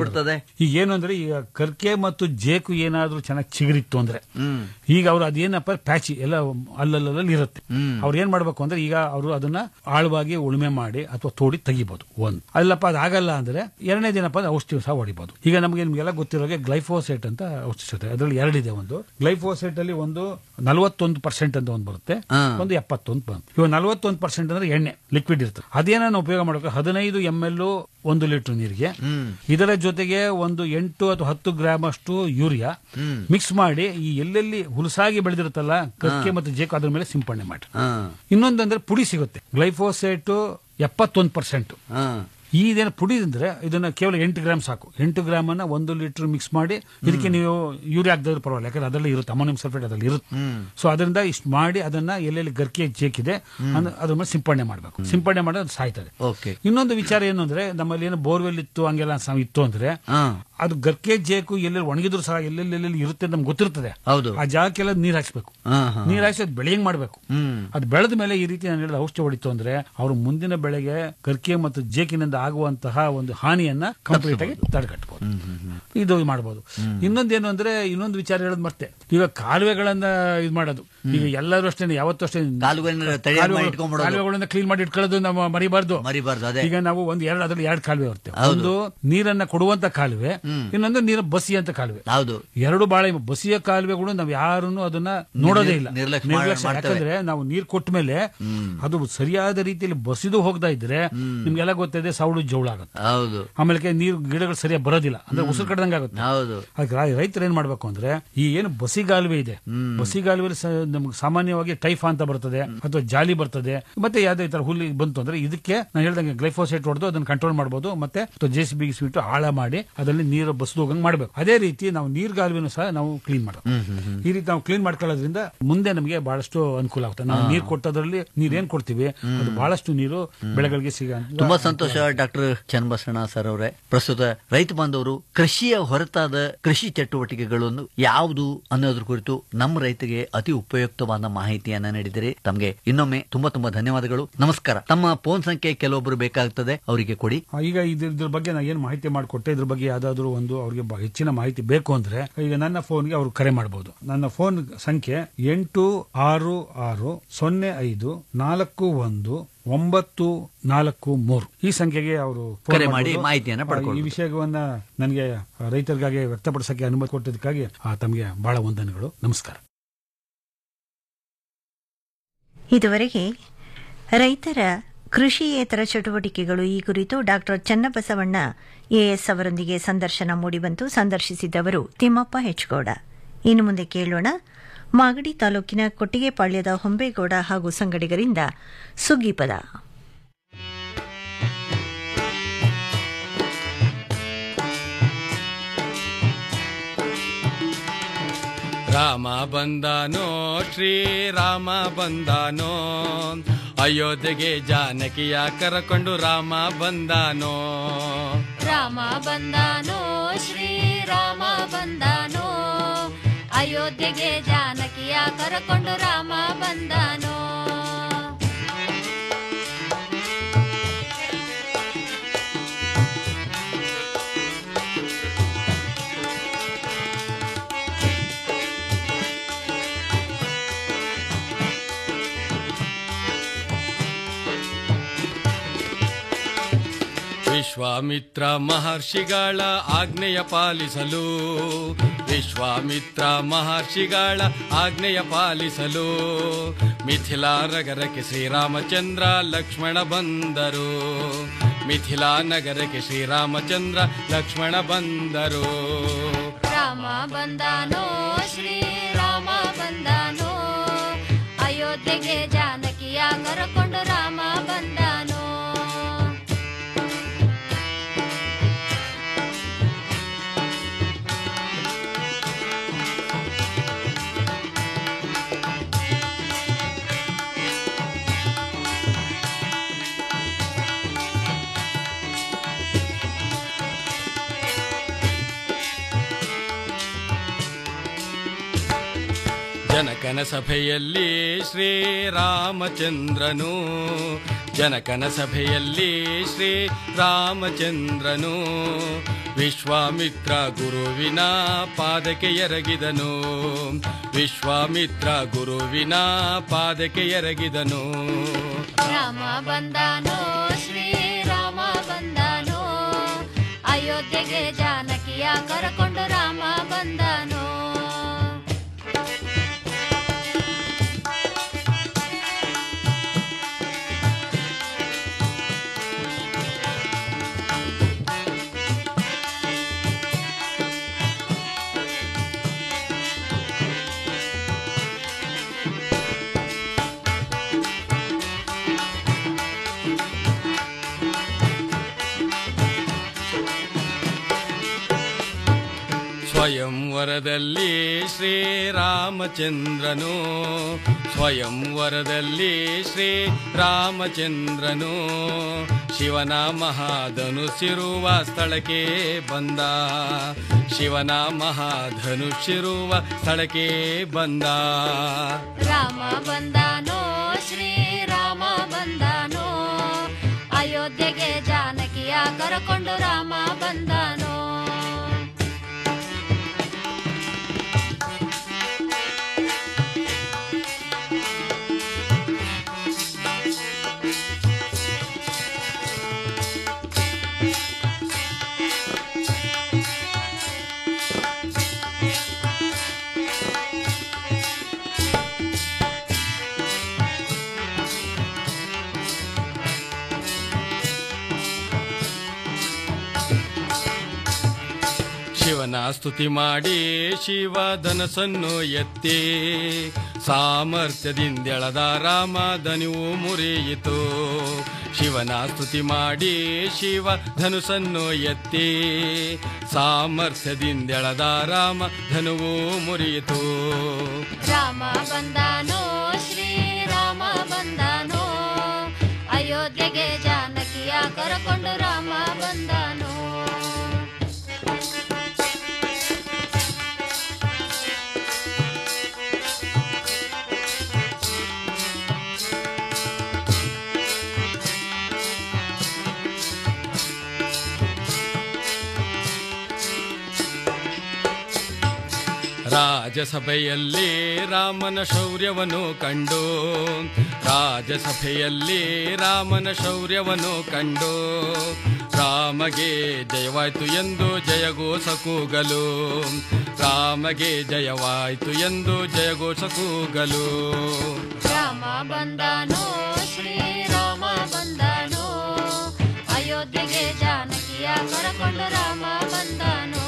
ಈಗ ಏನು ಅಂದ್ರೆ ಈಗ ಕರ್ಕೆ ಮತ್ತು ಜೇಕು ಏನಾದ್ರೂ ಚೆನ್ನಾಗಿ ಚಿಗುರಿತ್ತು ಅಂದ್ರೆ ಹ್ಮ್ ಈಗ ಅವ್ರು ಅದೇನಪ್ಪ ಪ್ಯಾಚಿ ಎಲ್ಲ ಅಲ್ಲಲ್ಲಲ್ಲಿ ಇರುತ್ತೆ ಅವ್ರು ಏನ್ ಮಾಡ್ಬೇಕು ಅಂದ್ರೆ ಈಗ ಅವರು ಅದನ್ನ ಆಳವಾಗಿ ಉಳುಮೆ ಮಾಡಿ ಅಥವಾ ತೋಡಿ ತೆಗಿಬಹುದು ಒಂದು ಅಲ್ಲಪ್ಪ ಅದಾಗಲ್ಲ ಅಂದ್ರೆ ಎರಡನೇ ದಿನಪ್ಪ ಅಂದ್ರೆ ಔಷಧಿ ಸಹ ಹೊಡಿಬಹುದು ಈಗ ನಮಗೆ ನಿಮ್ಗೆಲ್ಲ ಗೊತ್ತಿರೋಗೆ ಗ್ಲೈಫೋಸೇಟ್ ಅಂತ ಔಷಧಿ ಸಿಗುತ್ತೆ ಅದರಲ್ಲಿ ಎರಡಿದೆ ಒಂದು ಗ್ಲೈಫೋಸೇಟ್ ಅಲ್ಲಿ ಒಂದು ನಲವತ್ತೊಂದು ಪರ್ಸೆಂಟ್ ಅಂತ ಒಂದು ಬರುತ್ತೆ ಹಾ. ಒಂದು ಎಪ್ಪತ್ತೊಂದು ಬಂತು ಇವಾಗ ನಲವತ್ತೊಂದು ಪರ್ಸೆಂಟ್ ಅಂದ್ರೆ ಎಣ್ಣೆ ಲಿಕ್ವಿಡ್ ಇರ್ತದೆ ಅದೇನ ನಾವು ಉಪಯೋಗ ಮಾಡಬೇಕು ಹದಿನೈದು ಎಂ ಎಲ್ ಒಂದು ಲೀಟರ್ ನೀರಿಗೆ ಇದರ ಜೊತೆಗೆ ಒಂದು ಎಂಟು ಅಥವಾ ಹತ್ತು ಗ್ರಾಮ್ ಅಷ್ಟು ಯೂರಿಯಾ ಮಿಕ್ಸ್ ಮಾಡಿ ಈ ಎಲ್ಲೆಲ್ಲಿ ಹುಲಸಾಗಿ ಬೆಳೆದಿರುತ್ತಲ್ಲ ಕಕ್ಕೆ ಮತ್ತು ಜೇಕು ಅದ್ರ ಮೇಲೆ ಸಿಂಪಡಣೆ ಮಾಡಿ ಹಾ ಇನ್ನೊಂದಂದ್ರೆ ಪುಡಿ ಸಿಗುತ್ತೆ ಗ್ಲೈಫೋಸೇಟ್ ಎಪ್ಪತ್ತೊಂದು ಪರ್ಸೆಂಟ್ ಹಾ ಈ ಇದೇನು ಪುಡಿ ಅಂದ್ರೆ ಇದನ್ನ ಕೇವಲ ಎಂಟು ಗ್ರಾಮ್ ಸಾಕು ಎಂಟು ಗ್ರಾಮ್ ಅನ್ನ ಒಂದು ಲೀಟರ್ ಮಿಕ್ಸ್ ಮಾಡಿ ಇದಕ್ಕೆ ನೀವು ಯೂರಿಯಾ ಹಾಕಿದ್ರೆ ಪರವಾಗಿಲ್ಲ ಯಾಕಂದ್ರೆ ಅದರಲ್ಲಿ ಇರುತ್ತೆ ಅಮೋನಿಯಂ ಸಲ್ಫೇಟ್ ಅದರಲ್ಲಿ ಇರುತ್ತೆ ಸೊ ಅದರಿಂದ ಇಷ್ಟು ಮಾಡಿ ಅದನ್ನ ಎಲ್ಲೆಲ್ಲಿ ಗರ್ಕೆ ಜೇಕಿದೆ ಅನ್ನ- ಅದ್ರ ಮೇಲೆ ಸಿಂಪಡಣೆ ಮಾಡಬೇಕು ಸಿಂಪಡಣೆ ಮಾಡಿ ಅದು ಸಾಯ್ತದೆ ಓಕೆ ಇನ್ನೊಂದು ವಿಚಾರ ಏನು ಅಂದ್ರೆ ನಮ್ಮಲ್ಲಿ ಏನು ಬೋರ್ವೆಲ್ ಇತ್ತು ಹಂಗೆಲ್ಲ ಸ- ಇತ್ತು ಅಂದ್ರೆ ಹಾ ಅದು ಗರ್ಕೆ ಜೇಕು ಎಲ್ಲೆಲ್ಲಿ ಒಣಗಿದ್ರು ಸಹ ಎಲ್ಲೆಲ್ಲಿ ಎಲ್ಲೆಲ್ಲಿ ಇರುತ್ತೆ ಅಂತ ನಮ್ಗೆ ಗೊತ್ತಿರ್ತದೆ ಹೌದು ಆ ಜಾಗಕ್ಕೆಲ್ಲ ನೀರ್ ಹಾಕ್ಸ್ಬೇಕು ಹಾ ಹಾ ನೀರ್ ಹಾಕ್ಸಿ ಅದು ಬೆಳೆಯಂಗ್ ಮಾಡ್ಬೇಕು ಹ್ಮ್ ಅದು ಬೆಳೆದ ಮೇಲೆ ಈ ರೀತಿ ನಾನು ಹೇಳಿದ ಔಷಧಿ ಹೊಡಿತು ಅಂದ್ರೆ ಅವರು ಮುಂದಿನ ಬೆಳೆಗೆ ಕರ್ಕೆ ಮತ್ತು ಜೇಕಿನಿಂದ ಆಗುವಂತಹ ಒಂದು ಹಾನಿಯನ್ನ ಕಂಪ್ಲೀಟ್ ಆಗಿ ತಡೆಗಟ್ಟಬಹುದು ಇದು ಮಾಡಬಹುದು ಇನ್ನೊಂದೇನು ಅಂದ್ರೆ ಇನ್ನೊಂದು ವಿಚಾರ ಹೇಳೋದು ಮತ್ತೆ ಈಗ ಕಾಲುವೆಗಳನ್ನ ಇದು ಮಾಡೋದು ಈಗ ಎಲ್ಲರೂ ಅಷ್ಟೇ ಯಾವತ್ತೂ ಅಷ್ಟೇ ಕಾಲುವೆಗಳನ್ನ ತಡೆಯಾಗಿ ಮಾಡಿ ಇಟ್ಕೊಂಡ್ಬಿಡೋದು. ಕಾಲುವೆಗಳನ್ನ ಕ್ಲೀನ್ ಮಾಡಿ ಇಟ್ಕೊಳ್ಳೋದು ನಾವು ಮರಿಬಾರ್ದು ಮರಿಬಾರ್ದು ಅದೇ ಈಗ ನಾವು ಒಂದು ಎರಡು ಅದ್ರಲ್ಲಿ ಎರಡು ಕಾಲುವೆ ಇರ್ತೇವೆ ಹೌದು. ಒಂದು ನೀರನ್ನ ಕೊಡುವಂತ ಕಾಲುವೆ ಇನ್ನೊಂದು ನೀರು ಬಸಿಯಂತ ಕಾಲುವೆ ಹೌದು ಎರಡು ಬಾಳೆ ಬಸಿಯ ಕಾಲುವೆಗಳು ನಾವ್ ಯಾರನ್ನು ಅದನ್ನ ನೋಡೋದೇ ಇಲ್ಲ ನಿರ್ಲಕ್ಷ್ಯ ಮಾಡ್- ನಿರ್ಲಕ್ಷ್ಯ ಮಾಡ್ತೇವೆ. ಯಾಕಂದ್ರೆ ನಾವು ನೀರ್ ಕೊಟ್ಟ ಮೇಲೆ ಅದು ಸರಿಯಾದ ರೀತಿಯಲ್ಲಿ ಬಸಿದು ಹೋಗ್ತಾ ಇದ್ರೆ ನಿಮ್ಗೆಲ್ಲ ಗೊತ್ತಿದೆ ಸೌಳು ಜೌಳಾಗುತ್ತೆ ಹೌದು ಆಮೇಲೆ ನೀರು ಗಿಡಗಳು ಸರಿಯಾಗಿ ಬರೋದಿಲ್ಲ ಅಂದ್ರೆ ಉಸಿರು ಕಡ್ದಂಗೆ ಆಗುತ್ತೆ ಹೌದು ಅದಕ್ಕೆ ರೈ- ರೈತರು ಏನ್ ಮಾಡ್ಬೇಕು ಅಂದ್ರೆ ಈ ಏನು ಬಸಿಗಾಲುವೆ ಇದೆ ಬಸಿಗಾಲುವೆ ನಮ್ಗೆ ಸಾಮಾನ್ಯವಾಗಿ ಟೈಫಾ ಅಂತ ಬರ್ತದೆ ಅಥವಾ ಜಾಲಿ ಬರ್ತದೆ ಮತ್ತೆ ಯಾವ್ದೇ ತರ ಹುಲ್ಲು ಬಂತು ಅಂದ್ರೆ ಇದಕ್ಕೆ ನಾನು ಹೇಳ್ದಂಗೆ ಗ್ಲೈಫೋಸೇಟ್ ಹೊಡೆದು ಅದನ್ನ ಕಂಟ್ರೋಲ್ ಮಾಡಬಹುದು ಮತ್ತೆ ಜೆ ಸಿ ಬಿಗಿಸಿ ಬಿಟ್ಟು ಆಳ ಮಾಡಿ ಅದರಲ್ಲಿ ನೀರು ಬಸ್ದು ಹೋಗಂಗ್ ಮಾಡ್ಬೇಕು ಅದೇ ರೀತಿ ನಾವು ನೀರ್ಗಾಲುವೆನೂ ಸಹ ನಾವು ಕ್ಲೀನ್ ಮಾಡಬೇಕು ಈ ರೀತಿ ನಾವು ಕ್ಲೀನ್ ಮಾಡ್ಕೊಳ್ಳೋದ್ರಿಂದ ಮುಂದೆ ನಮಗೆ ಬಹಳಷ್ಟು ಅನುಕೂಲ ಆಗುತ್ತೆ ನಾವು ನೀರು ಕೊಟ್ಟದ್ರಲ್ಲಿ ನೀರ್ ಏನ್ ಕೊಡ್ತೀವಿ ಅದು ಬಹಳಷ್ಟು ನೀರು ಬೆಳೆಗಳಿಗೆ ಸಿಗ ತುಂಬಾ ಸಂತೋಷ ಡಾಕ್ಟರ್ ಚನ್ನಬಸಣ್ಣ ಸರ್ ಅವರೇ ಪ್ರಸ್ತುತ ರೈತ ಬಾಂಧವರು ಕೃಷಿಯ ಹೊರತಾದ ಕೃಷಿ ಚಟುವಟಿಕೆಗಳನ್ನು ಯಾವುದು ಅನ್ನೋದ್ರ ಕುರಿತು ನಮ್ಮ ರೈತರಿಗೆ ಅತಿ ಉಪಯುಕ್ತವಾದ ಮಾಹಿತಿಯನ್ನ ನೀಡಿದಿರಿ ತಮಗೆ ಇನ್ನೊಮ್ಮೆ ತುಂಬಾ ತುಂಬಾ ಧನ್ಯವಾದಗಳು ನಮಸ್ಕಾರ ತಮ್ಮ ಫೋನ್ ಸಂಖ್ಯೆ ಕೆಲವೊಬ್ಬರು ಬೇಕಾಗ್ತದೆ ಅವರಿಗೆ ಕೊಡಿ ಆ, ಈಗ ಇದ್ರ ಇದ್ರ ಬಗ್ಗೆ ನಾನು ಏನು ಮಾಹಿತಿ ಮಾಡಿಕೊಟ್ಟೆ ಇದ್ರ ಬಗ್ಗೆ ಯಾವ್ದಾದ್ರು ಒಂದು ಅವ್ರಿಗೆ ಬ- ಹೆಚ್ಚಿನ ಮಾಹಿತಿ ಬೇಕು ಅಂದ್ರೆ ಈಗ ನನ್ನ ಫೋನ್ಗೆ ಅವರು ಕರೆ ಮಾಡಬಹುದು ನನ್ನ ಫೋನ್ ಸಂಖ್ಯೆ ಎಂಟು ಆರು ಆರು ಸೊನ್ನೆ ಐದು ನಾಲ್ಕು ಒಂದು ಒಂಬತ್ತು ನಾಲ್ಕು ಮೂರು ಈ ಸಂಖ್ಯೆಗೆ ಅವರು ಫೋನ್ ಕರೆ ಮಾಡಿ ಮಾಡ್ಬೋದು. ಮಾಹಿತಿಯನ್ನ ಆ, ಪಡ್ಕೊಳ್ಬೋದು. ಈ ವಿಷಯವನ್ನ ನನಗೆ ರೈತರಿಗಾಗಿ ವ್ಯಕ್ತಪಡಿಸಕ್ಕೆ ಅನುಮತಿ ಕೊಟ್ಟಿದ್ದಕ್ಕಾಗಿ ಆ, ತಮಗೆ ಬಹಳ ವಂದನೆಗಳು ನಮಸ್ಕಾರ ಇದುವರೆಗೆ ರೈತರ ಕೃಷಿಯೇತರ ಚಟುವಟಿಕೆಗಳು ಈ ಕುರಿತು ಡಾಕ್ಟರ್ ಚನ್ನಬಸವಣ್ಣ ಎಎಸ್ ಅವರೊಂದಿಗೆ ಸಂದರ್ಶನ ಮೂಡಿಬಂತು ಸಂದರ್ಶಿಸಿದ್ದವರು ತಿಮ್ಮಪ್ಪ ಹೆಚ್ಗೌಡ ಇನ್ನು ಮುಂದೆ ಕೇಳೋಣ ಮಾಗಡಿ ತಾಲೂಕಿನ ಕೊಟ್ಟಿಗೆಪಾಳ್ಯದ ಹೊಂಬೇಗೌಡ ಹಾಗೂ ಸಂಗಡಿಗರಿಂದ ಸುಗ್ಗಿಪದ ರಾಮ ಬಂದನೋ ಶ್ರೀರಾಮ ಬಂದನೋ ಅಯೋಧ್ಯೆಗೆ ಜಾನಕಿಯ ಕರಕೊಂಡು ರಾಮ ಬಂದನೋ ರಾಮ ಬಂದಾನೋ ಶ್ರೀರಾಮ ಬಂದಾನೋ ಅಯೋಧ್ಯೆಗೆ ಜಾನಕಿಯ ಕರಕೊಂಡು ರಾಮ ಬಂದಾನೋ ವಿಶ್ವಾಮಿತ್ರ ಮಹರ್ಷಿಗಳ ಆಜ್ಞೆಯ ಪಾಲಿಸಲು ವಿಶ್ವಾಮಿತ್ರ ಮಹರ್ಷಿಗಳ ಆಜ್ಞೆಯ ಪಾಲಿಸಲು ಮಿಥಿಲಾ ನಗರಕ್ಕೆ ಶ್ರೀರಾಮಚಂದ್ರ ಲಕ್ಷ್ಮಣ ಬಂದರು ಮಿಥಿಲಾ ನಗರಕ್ಕೆ ಶ್ರೀರಾಮಚಂದ್ರ ಲಕ್ಷ್ಮಣ ಬಂದರು ರಾಮ ಬಂದಾನೋ ಶ್ರೀರಾಮ ಬಂದಾನೋ ಅಯೋಧ್ಯೆಗೆ ಜಾನಕಿಯ ಕರಕೊಂಡು ರಾಮ ಬಂದಾನೋ ಜನಕನ ಸಭೆಯಲ್ಲಿ ಶ್ರೀರಾಮಚಂದ್ರನು ಜನಕನ ಸಭೆಯಲ್ಲಿ ಶ್ರೀ ರಾಮಚಂದ್ರನು ವಿಶ್ವಾಮಿತ್ರ ಗುರುವಿನ ಪಾದಕ್ಕೆ ಎರಗಿದನು ವಿಶ್ವಾಮಿತ್ರ ಗುರುವಿನ ಪಾದಕ್ಕೆ ಎರಗಿದನು ರಾಮ ಬಂದಾನೋ ಶ್ರೀರಾಮ ಬಂದಾನೋ ಅಯೋಧ್ಯೆಗೆ ಜಾನಕಿಯ ಕರಕೊಂಡು ರಾಮ ಬಂದಾನೋ ಸ್ವಯಂವರದಲ್ಲಿ ಶ್ರೀರಾಮಚಂದ್ರನು ಸ್ವಯಂವರದಲ್ಲಿ ಶ್ರೀರಾಮಚಂದ್ರನು ಶಿವನ ಮಹಾಧನುಸಿರುವ ಸ್ಥಳಕ್ಕೆ ಬಂದ ಶಿವನ ಮಹಾಧನುಷಿರುವ ಸ್ಥಳಕ್ಕೆ ಬಂದ ರಾಮ ಬಂದಾನೋ ಶ್ರೀರಾಮ ಬಂದಾನೋ ಅಯೋಧ್ಯೆಗೆ ಜಾನಕಿಯ ಕರಕೊಂಡು ರಾಮ ಬಂದಾನೋ ಶಿವನ ಸ್ತುತಿ ಮಾಡಿ ಶಿವ ಧನಸನ್ನು ಎತ್ತಿ ಸಾಮರ್ಥ್ಯದಿಂದೆಳದ ರಾಮ ದನಿವು ಮುರಿಯಿತು ಶಿವನ ಸ್ತುತಿ ಮಾಡಿ ಶಿವ ಧನುಸನ್ನು ಎತ್ತಿ ಸಾಮರ್ಥ್ಯದಿಂದೆಳದ ರಾಮ ಧನುವು ಮುರಿಯಿತು ರಾಮ ಬಂದಾನೋ ಶ್ರೀರಾಮ ಬಂದಾನೋ ಅಯೋಧ್ಯೆಗೆ ಜಾನಕಿಯ ಕರಕೊಂಡು ರಾಮ ಬಂದಾನೋ ರಾಜಸಭೆಯಲ್ಲಿ ರಾಮನ ಶೌರ್ಯವನ್ನು ಕಂಡು ರಾಜಸಭೆಯಲ್ಲಿ ರಾಮನ ಶೌರ್ಯವನ್ನು ಕಂಡು ರಾಮಗೆ ಜಯವಾಯ್ತು ಎಂದು ಜಯಘೋಷ ಕೂಗಲು ರಾಮಗೆ ಜಯವಾಯ್ತು ಎಂದು ಜಯಘೋಷ ಕೂಗಲು ರಾಮ ಬಂದಾನೋ ಶ್ರೀರಾಮ ಬಂದಾನೋ ಅಯೋಧ್ಯೆಗೆ ಜಾನಕಿಯ ಕರಕೊಂಡು ರಾಮ ಬಂದಾನೋ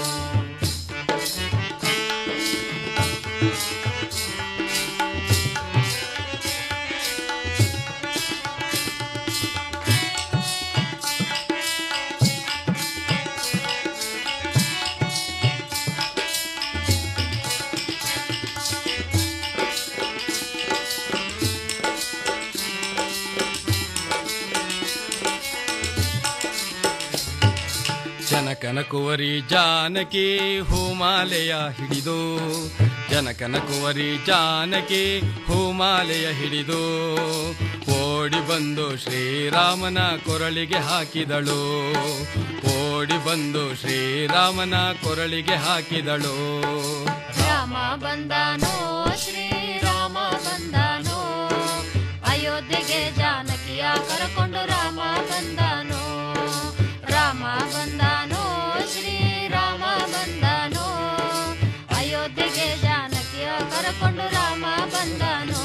ಜನಕನ ಕುವರಿ ಜಾನಕಿ ಹೂಮಾಲೆಯ ಹಿಡಿದು ಜನಕನ ಕುವರಿ ಜಾನಕಿ ಹೂಮಾಲೆಯ ಹಿಡಿದು ಓಡಿ ಬಂದು ಶ್ರೀರಾಮನ ಕೊರಳಿಗೆ ಹಾಕಿದಳು ಓಡಿ ಬಂದು ಶ್ರೀರಾಮನ ಕೊರಳಿಗೆ ಹಾಕಿದಳು ರಾಮ ಬಂದಾನೋ ಶ್ರೀರಾಮ ಬಂದಾನೋ ಅಯೋಧ್ಯೆಗೆ ಜಾನಕಿಯ ಕರಕೊಂಡು ರಾಮ ಬಂದಾನೋ ರಾಮ ಬಂದಾನೋ ಶ್ರೀರಾಮ ಬಂದಾನೋ ಅಯೋಧ್ಯೆಗೆ ಜಾನಕಿಯ ಕರಕೊಂಡು ರಾಮ ಬಂದಾನೋ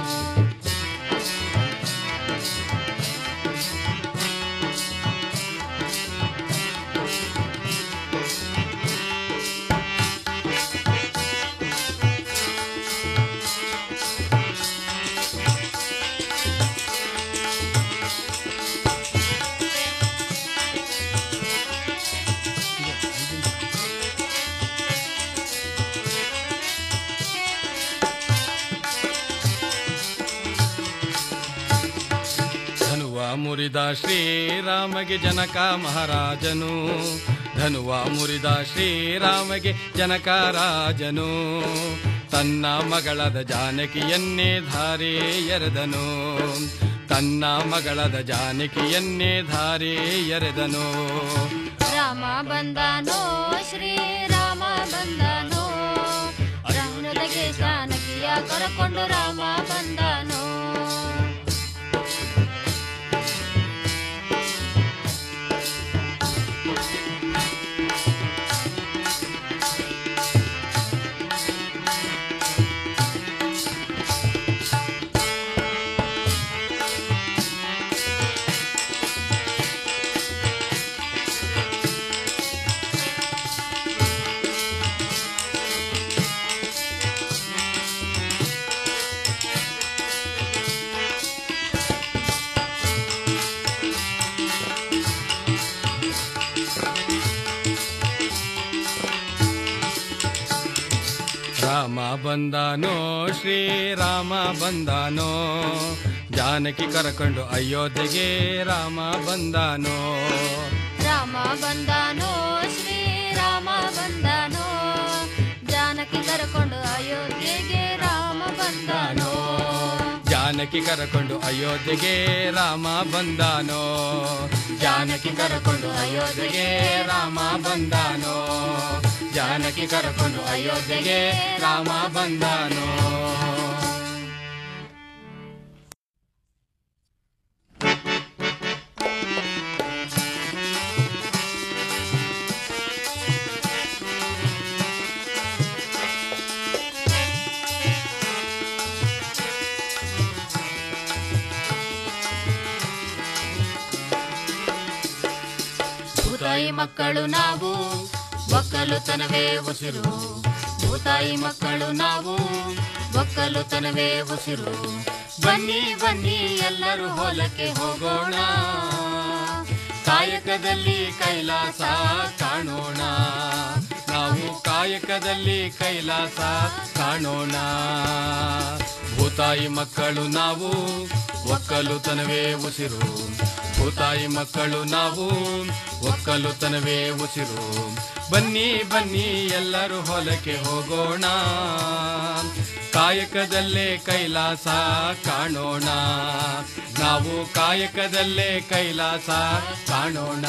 ಧನುವ ಮುರಿದ ಶ್ರೀರಾಮಗೆ ಜನಕ ಮಹಾರಾಜನು ಧನುವ ಮುರಿದ ಶ್ರೀರಾಮಗೆ ಜನಕ ರಾಜನು ತನ್ನ ಮಗಳದ ಜಾನಕಿಯನ್ನೇ ಧಾರೆ ಎರೆದನು ತನ್ನ ಮಗಳದ ಜಾನಕಿಯನ್ನೇ ಧಾರೆ ಎರೆದನು ರಾಮ ಬಂದನೋ ಶ್ರೀರಾಮ ಬಂದನೋ ರಂಗದಗೆ ಜಾನಕಿಯ ಕರಕೊಂಡು ರಾಮ ಬಂದನೋ ರಾಮ ಬಂದನೋ ಶ್ರೀರಾಮ ಬಂದನೋ ಜಾನಕಿ ಕರಕೊಂಡು ಅಯೋಧ್ಯೆಗೆ ರಾಮ ಬಂದನೋ ರಾಮ ಬಂದನೋ ಶ್ರೀರಾಮ ಬಂದನೋ ಜಾನಕಿ ಕರಕೊಂಡು ಅಯೋಧ್ಯೆಗೆ ರಾಮ ಬಂದನೋ ಜಾನಕಿ ಕರಕೊಂಡು ಅಯೋಧ್ಯೆಗೆ ರಾಮ ಬಂದನೋ ಜಾನಕಿ ಕರಕೊಂಡು ಅಯೋಧ್ಯೆಗೆ ರಾಮ ಬಂದನೋ ಜಾನಕಿ ಕರಕೊಂಡು ಅಯೋಧ್ಯೆಗೆ ರಾಮ ಬಂದನೋ ಭೂತಾಯಿ ಮಕ್ಕಳು ನಾವು ಒಕ್ಕಲುತನವೇ ಉಸಿರು ಭೂತಾಯಿ ಮಕ್ಕಳು ನಾವು ಒಕ್ಕಲುತನವೇ ಉಸಿರು ಬನ್ನಿ ಬನ್ನಿ ಎಲ್ಲರೂ ಹೊಲಕ್ಕೆ ಹೋಗೋಣ ಕಾಯಕದಲ್ಲಿ ಕೈಲಾಸ ಕಾಣೋಣ ನಾವು ಕಾಯಕದಲ್ಲಿ ಕೈಲಾಸ ಕಾಣೋಣ ಭೂತಾಯಿ ಮಕ್ಕಳು ನಾವು ಒಕ್ಕಲುತನವೇ ಉಸಿರು ಭೂತಾಯಿ ಮಕ್ಕಳು ನಾವು ಒಕ್ಕಲುತನವೇ ಉಸಿರು ಬನ್ನಿ ಬನ್ನಿ ಎಲ್ಲರೂ ಹೊಲಕ್ಕೆ ಹೋಗೋಣ ಕಾಯಕದಲ್ಲೇ ಕೈಲಾಸ ಕಾಣೋಣ ನಾವು ಕಾಯಕದಲ್ಲೇ ಕೈಲಾಸ ಕಾಣೋಣ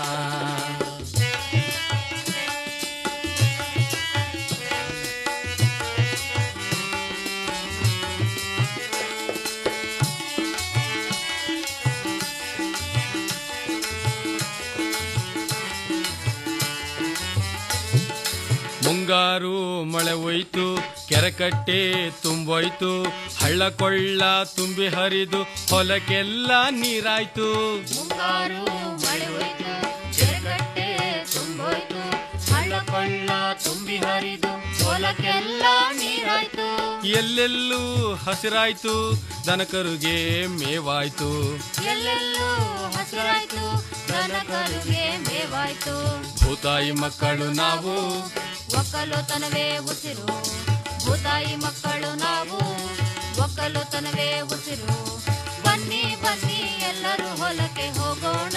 ಮುಂಗಾರು ಮಳೆ ಹೋಯ್ತು ಕೆರೆಕಟ್ಟೆ ತುಂಬೋಯ್ತು ಹಳ್ಳ ಕೊಳ್ಳ ತುಂಬಿ ಹರಿದು ಹೊಲಕ್ಕೆಲ್ಲ ನೀರಾಯ್ತು ಮುಂಗಾರು ಮಳೆ ಹೋಯ್ತು ಕೆರೆಗಟ್ಟೆ ತುಂಬೋಯ್ತು ಹಳ್ಳ ಕೊಳ್ಳ ತುಂಬಿ ಹರಿದು ಹೊಲಕ್ಕೆಲ್ಲ ನೀರಾಯ್ತು ಎಲ್ಲೆಲ್ಲೂ ಹಸಿರಾಯ್ತು ದನಕರುಗೆ ಮೇವಾಯ್ತು ಎಲ್ಲೆಲ್ಲೂ ಹಸಿರಾಯ್ತು ದನಕರುಗೆ ಮೇವಾಯ್ತು ಭೂತಾಯಿ ಮಕ್ಕಳು ನಾವು ಒಕ್ಕಲುತನವೇ ಉಸಿರು ಭೂತಾಯಿ ಮಕ್ಕಳು ನಾವು ಒಕ್ಕಲುತನವೇ ಉಸಿರು ಬನ್ನಿ ಬನ್ನಿ ಎಲ್ಲರೂ ಹೊಲಕ್ಕೆ ಹೋಗೋಣ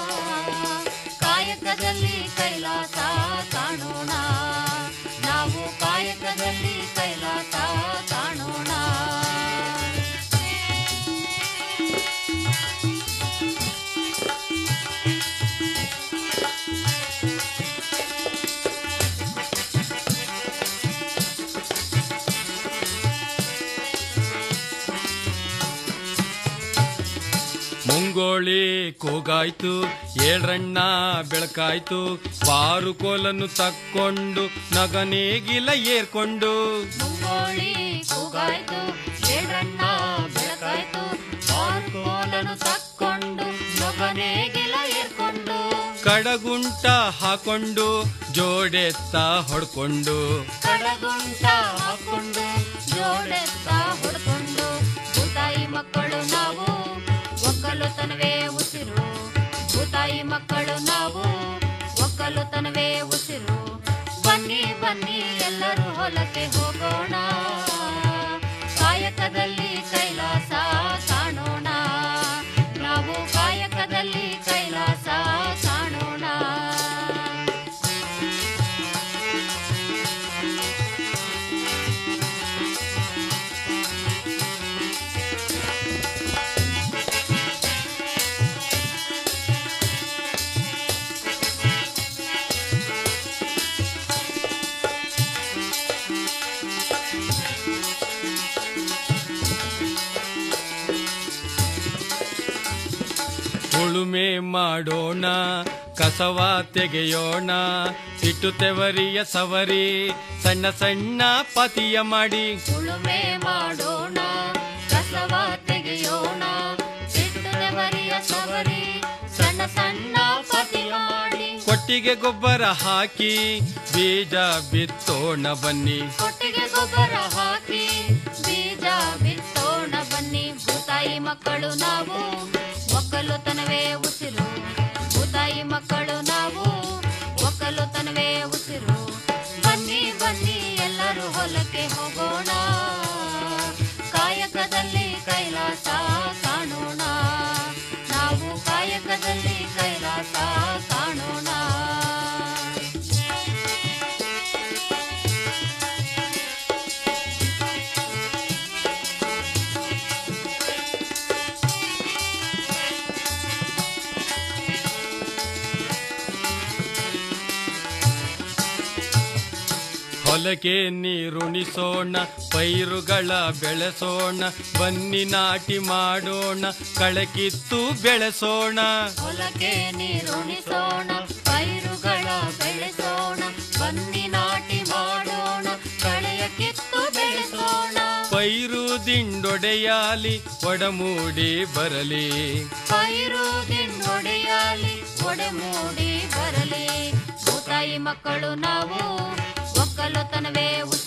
ಕಾಯಕದಲ್ಲಿ ಕೈಲಾಸ ಕಾಣೋಣ ನಾವು ಕಾಯಕದಲ್ಲಿ ಕೈಲಾಸ ಕಾಣೋಣ ಮುಂಗೋಳಿ ಕೂಗಾಯ್ತು ಏಳ್ರಣ್ಣ ಬೆಳಕಾಯ್ತು ಬಾರು ಕೋಲನ್ನು ತಕ್ಕೊಂಡು ನಗನೇಗಿಲ ಏರ್ಕೊಂಡು ಮುಂಗೋಳಿ ಕೂಗಾಯ್ತು ಏಳಣ್ಣ ಬೆಳಕಾಯ್ತು ಕೋಲನು ತಕ್ಕೊಂಡು ನೊಗನೇಗಿಲ ಏರ್ಕೊಂಡು ಕಡಗುಂಟ ಹಾಕೊಂಡು ಜೋಡೆತ್ತ ಹೊಡ್ಕೊಂಡು ಕಡಗುಂಟ ಹಾಕೊಂಡು ಜೋಡೆತ್ತ ಹೊಡ್ಕೊಂಡು ಭೂತಾಯಿ ಮಕ್ಕಳು ನಾವು ಒಕ್ಕಲುತನವೇ ಉಸಿರು ಭೂತಾಯಿ ಮಕ್ಕಳು ನಾವು ಒಕ್ಕಲುತನವೇ ಉಸಿರು ಬನ್ನಿ ಬನ್ನಿ ಎಲ್ಲರೂ ಹೊಲಕ್ಕೆ ಹೋಗೋಣ ಕಾಯಕದಲ್ಲಿ ಕೈಲಾಸ ಕಾಣೋಣ ನಾವು ಕಾಯಕದಲ್ಲಿ ಕೈಲಾಸ ಕಾಣೋಣ ಉಳುಮೆ ಮಾಡೋಣ ಕಸವ ತೆಗೆಯೋಣ ಇಟ್ಟು ತೆವರಿಯ ಸವರಿ ಸಣ್ಣ ಸಣ್ಣ ಪತಿಯ ಮಾಡಿ ಉಳುಮೆ ಮಾಡೋಣ ಕಸವ ತೆಗೆಯೋಣ ಸಿಟ್ಟುನೆವರಿಯ ಸವರಿ ಸಣ್ಣ ಸಣ್ಣ ಪತಿ ಮಾಡಿ ಕೊಟ್ಟಿಗೆ ಗೊಬ್ಬರ ಹಾಕಿ ಬೀಜ ಬಿತ್ತೋಣ ಬನ್ನಿ ಕೊಟ್ಟಿಗೆ ಗೊಬ್ಬರ ಹಾಕಿ ಬೀಜ ಬಿತ್ತೋಣ ಬನ್ನಿ ಭೂತಾಯಿ ಮಕ್ಕಳು ನಾವು ಒಕ್ಕಲುತನವೇ ಉಸಿರು ಭೂತಾಯಿ ಮಕ್ಕಳು ನಾವು ಒಕ್ಕಲುತನವೇ ಉಸಿರು ಬನ್ನಿ ಬನ್ನಿ ಎಲ್ಲರೂ ಹೊಲಕ್ಕೆ ಹೋಗೋಣ ಕಾಯಕದಲ್ಲಿ ಕೈಲಾಸ ಕಾಣೋಣ ನಾವು ಕಾಯಕದಲ್ಲಿ ಕೈಲಾಸ ಕಾಣೋಣ ಹೊಲಕ್ಕೆ ನೀರುಣಿಸೋಣ ಪೈರುಗಳ ಬೆಳೆಸೋಣ ಬನ್ನಿ ನಾಟಿ ಮಾಡೋಣ ಕಳಕಿತ್ತು ಬೆಳೆಸೋಣ ಹೊಲಕ್ಕೆ ನೀರುಣಿಸೋಣ ಪೈರುಗಳ ಬೆಳೆಸೋಣ ಬನ್ನಿ ನಾಟಿ ಮಾಡೋಣ ಕಳೆಯ ಕಿತ್ತು ಬೆಳೆಸೋಣ ಪೈರು ದಿಂಡೊಡೆಯಾಲಿ ಒಡಮೂಡಿ ಬರಲಿ ಪೈರು ದಿಂಡೊಡೆಯಾಲಿ ಒಡೆಮೂಡಿ ಬರಲಿ ಭೂತಾಯಿ ಮಕ್ಕಳು ನಾವು ಒಕ್ಕಲುತನವೇ ಉಸಿರು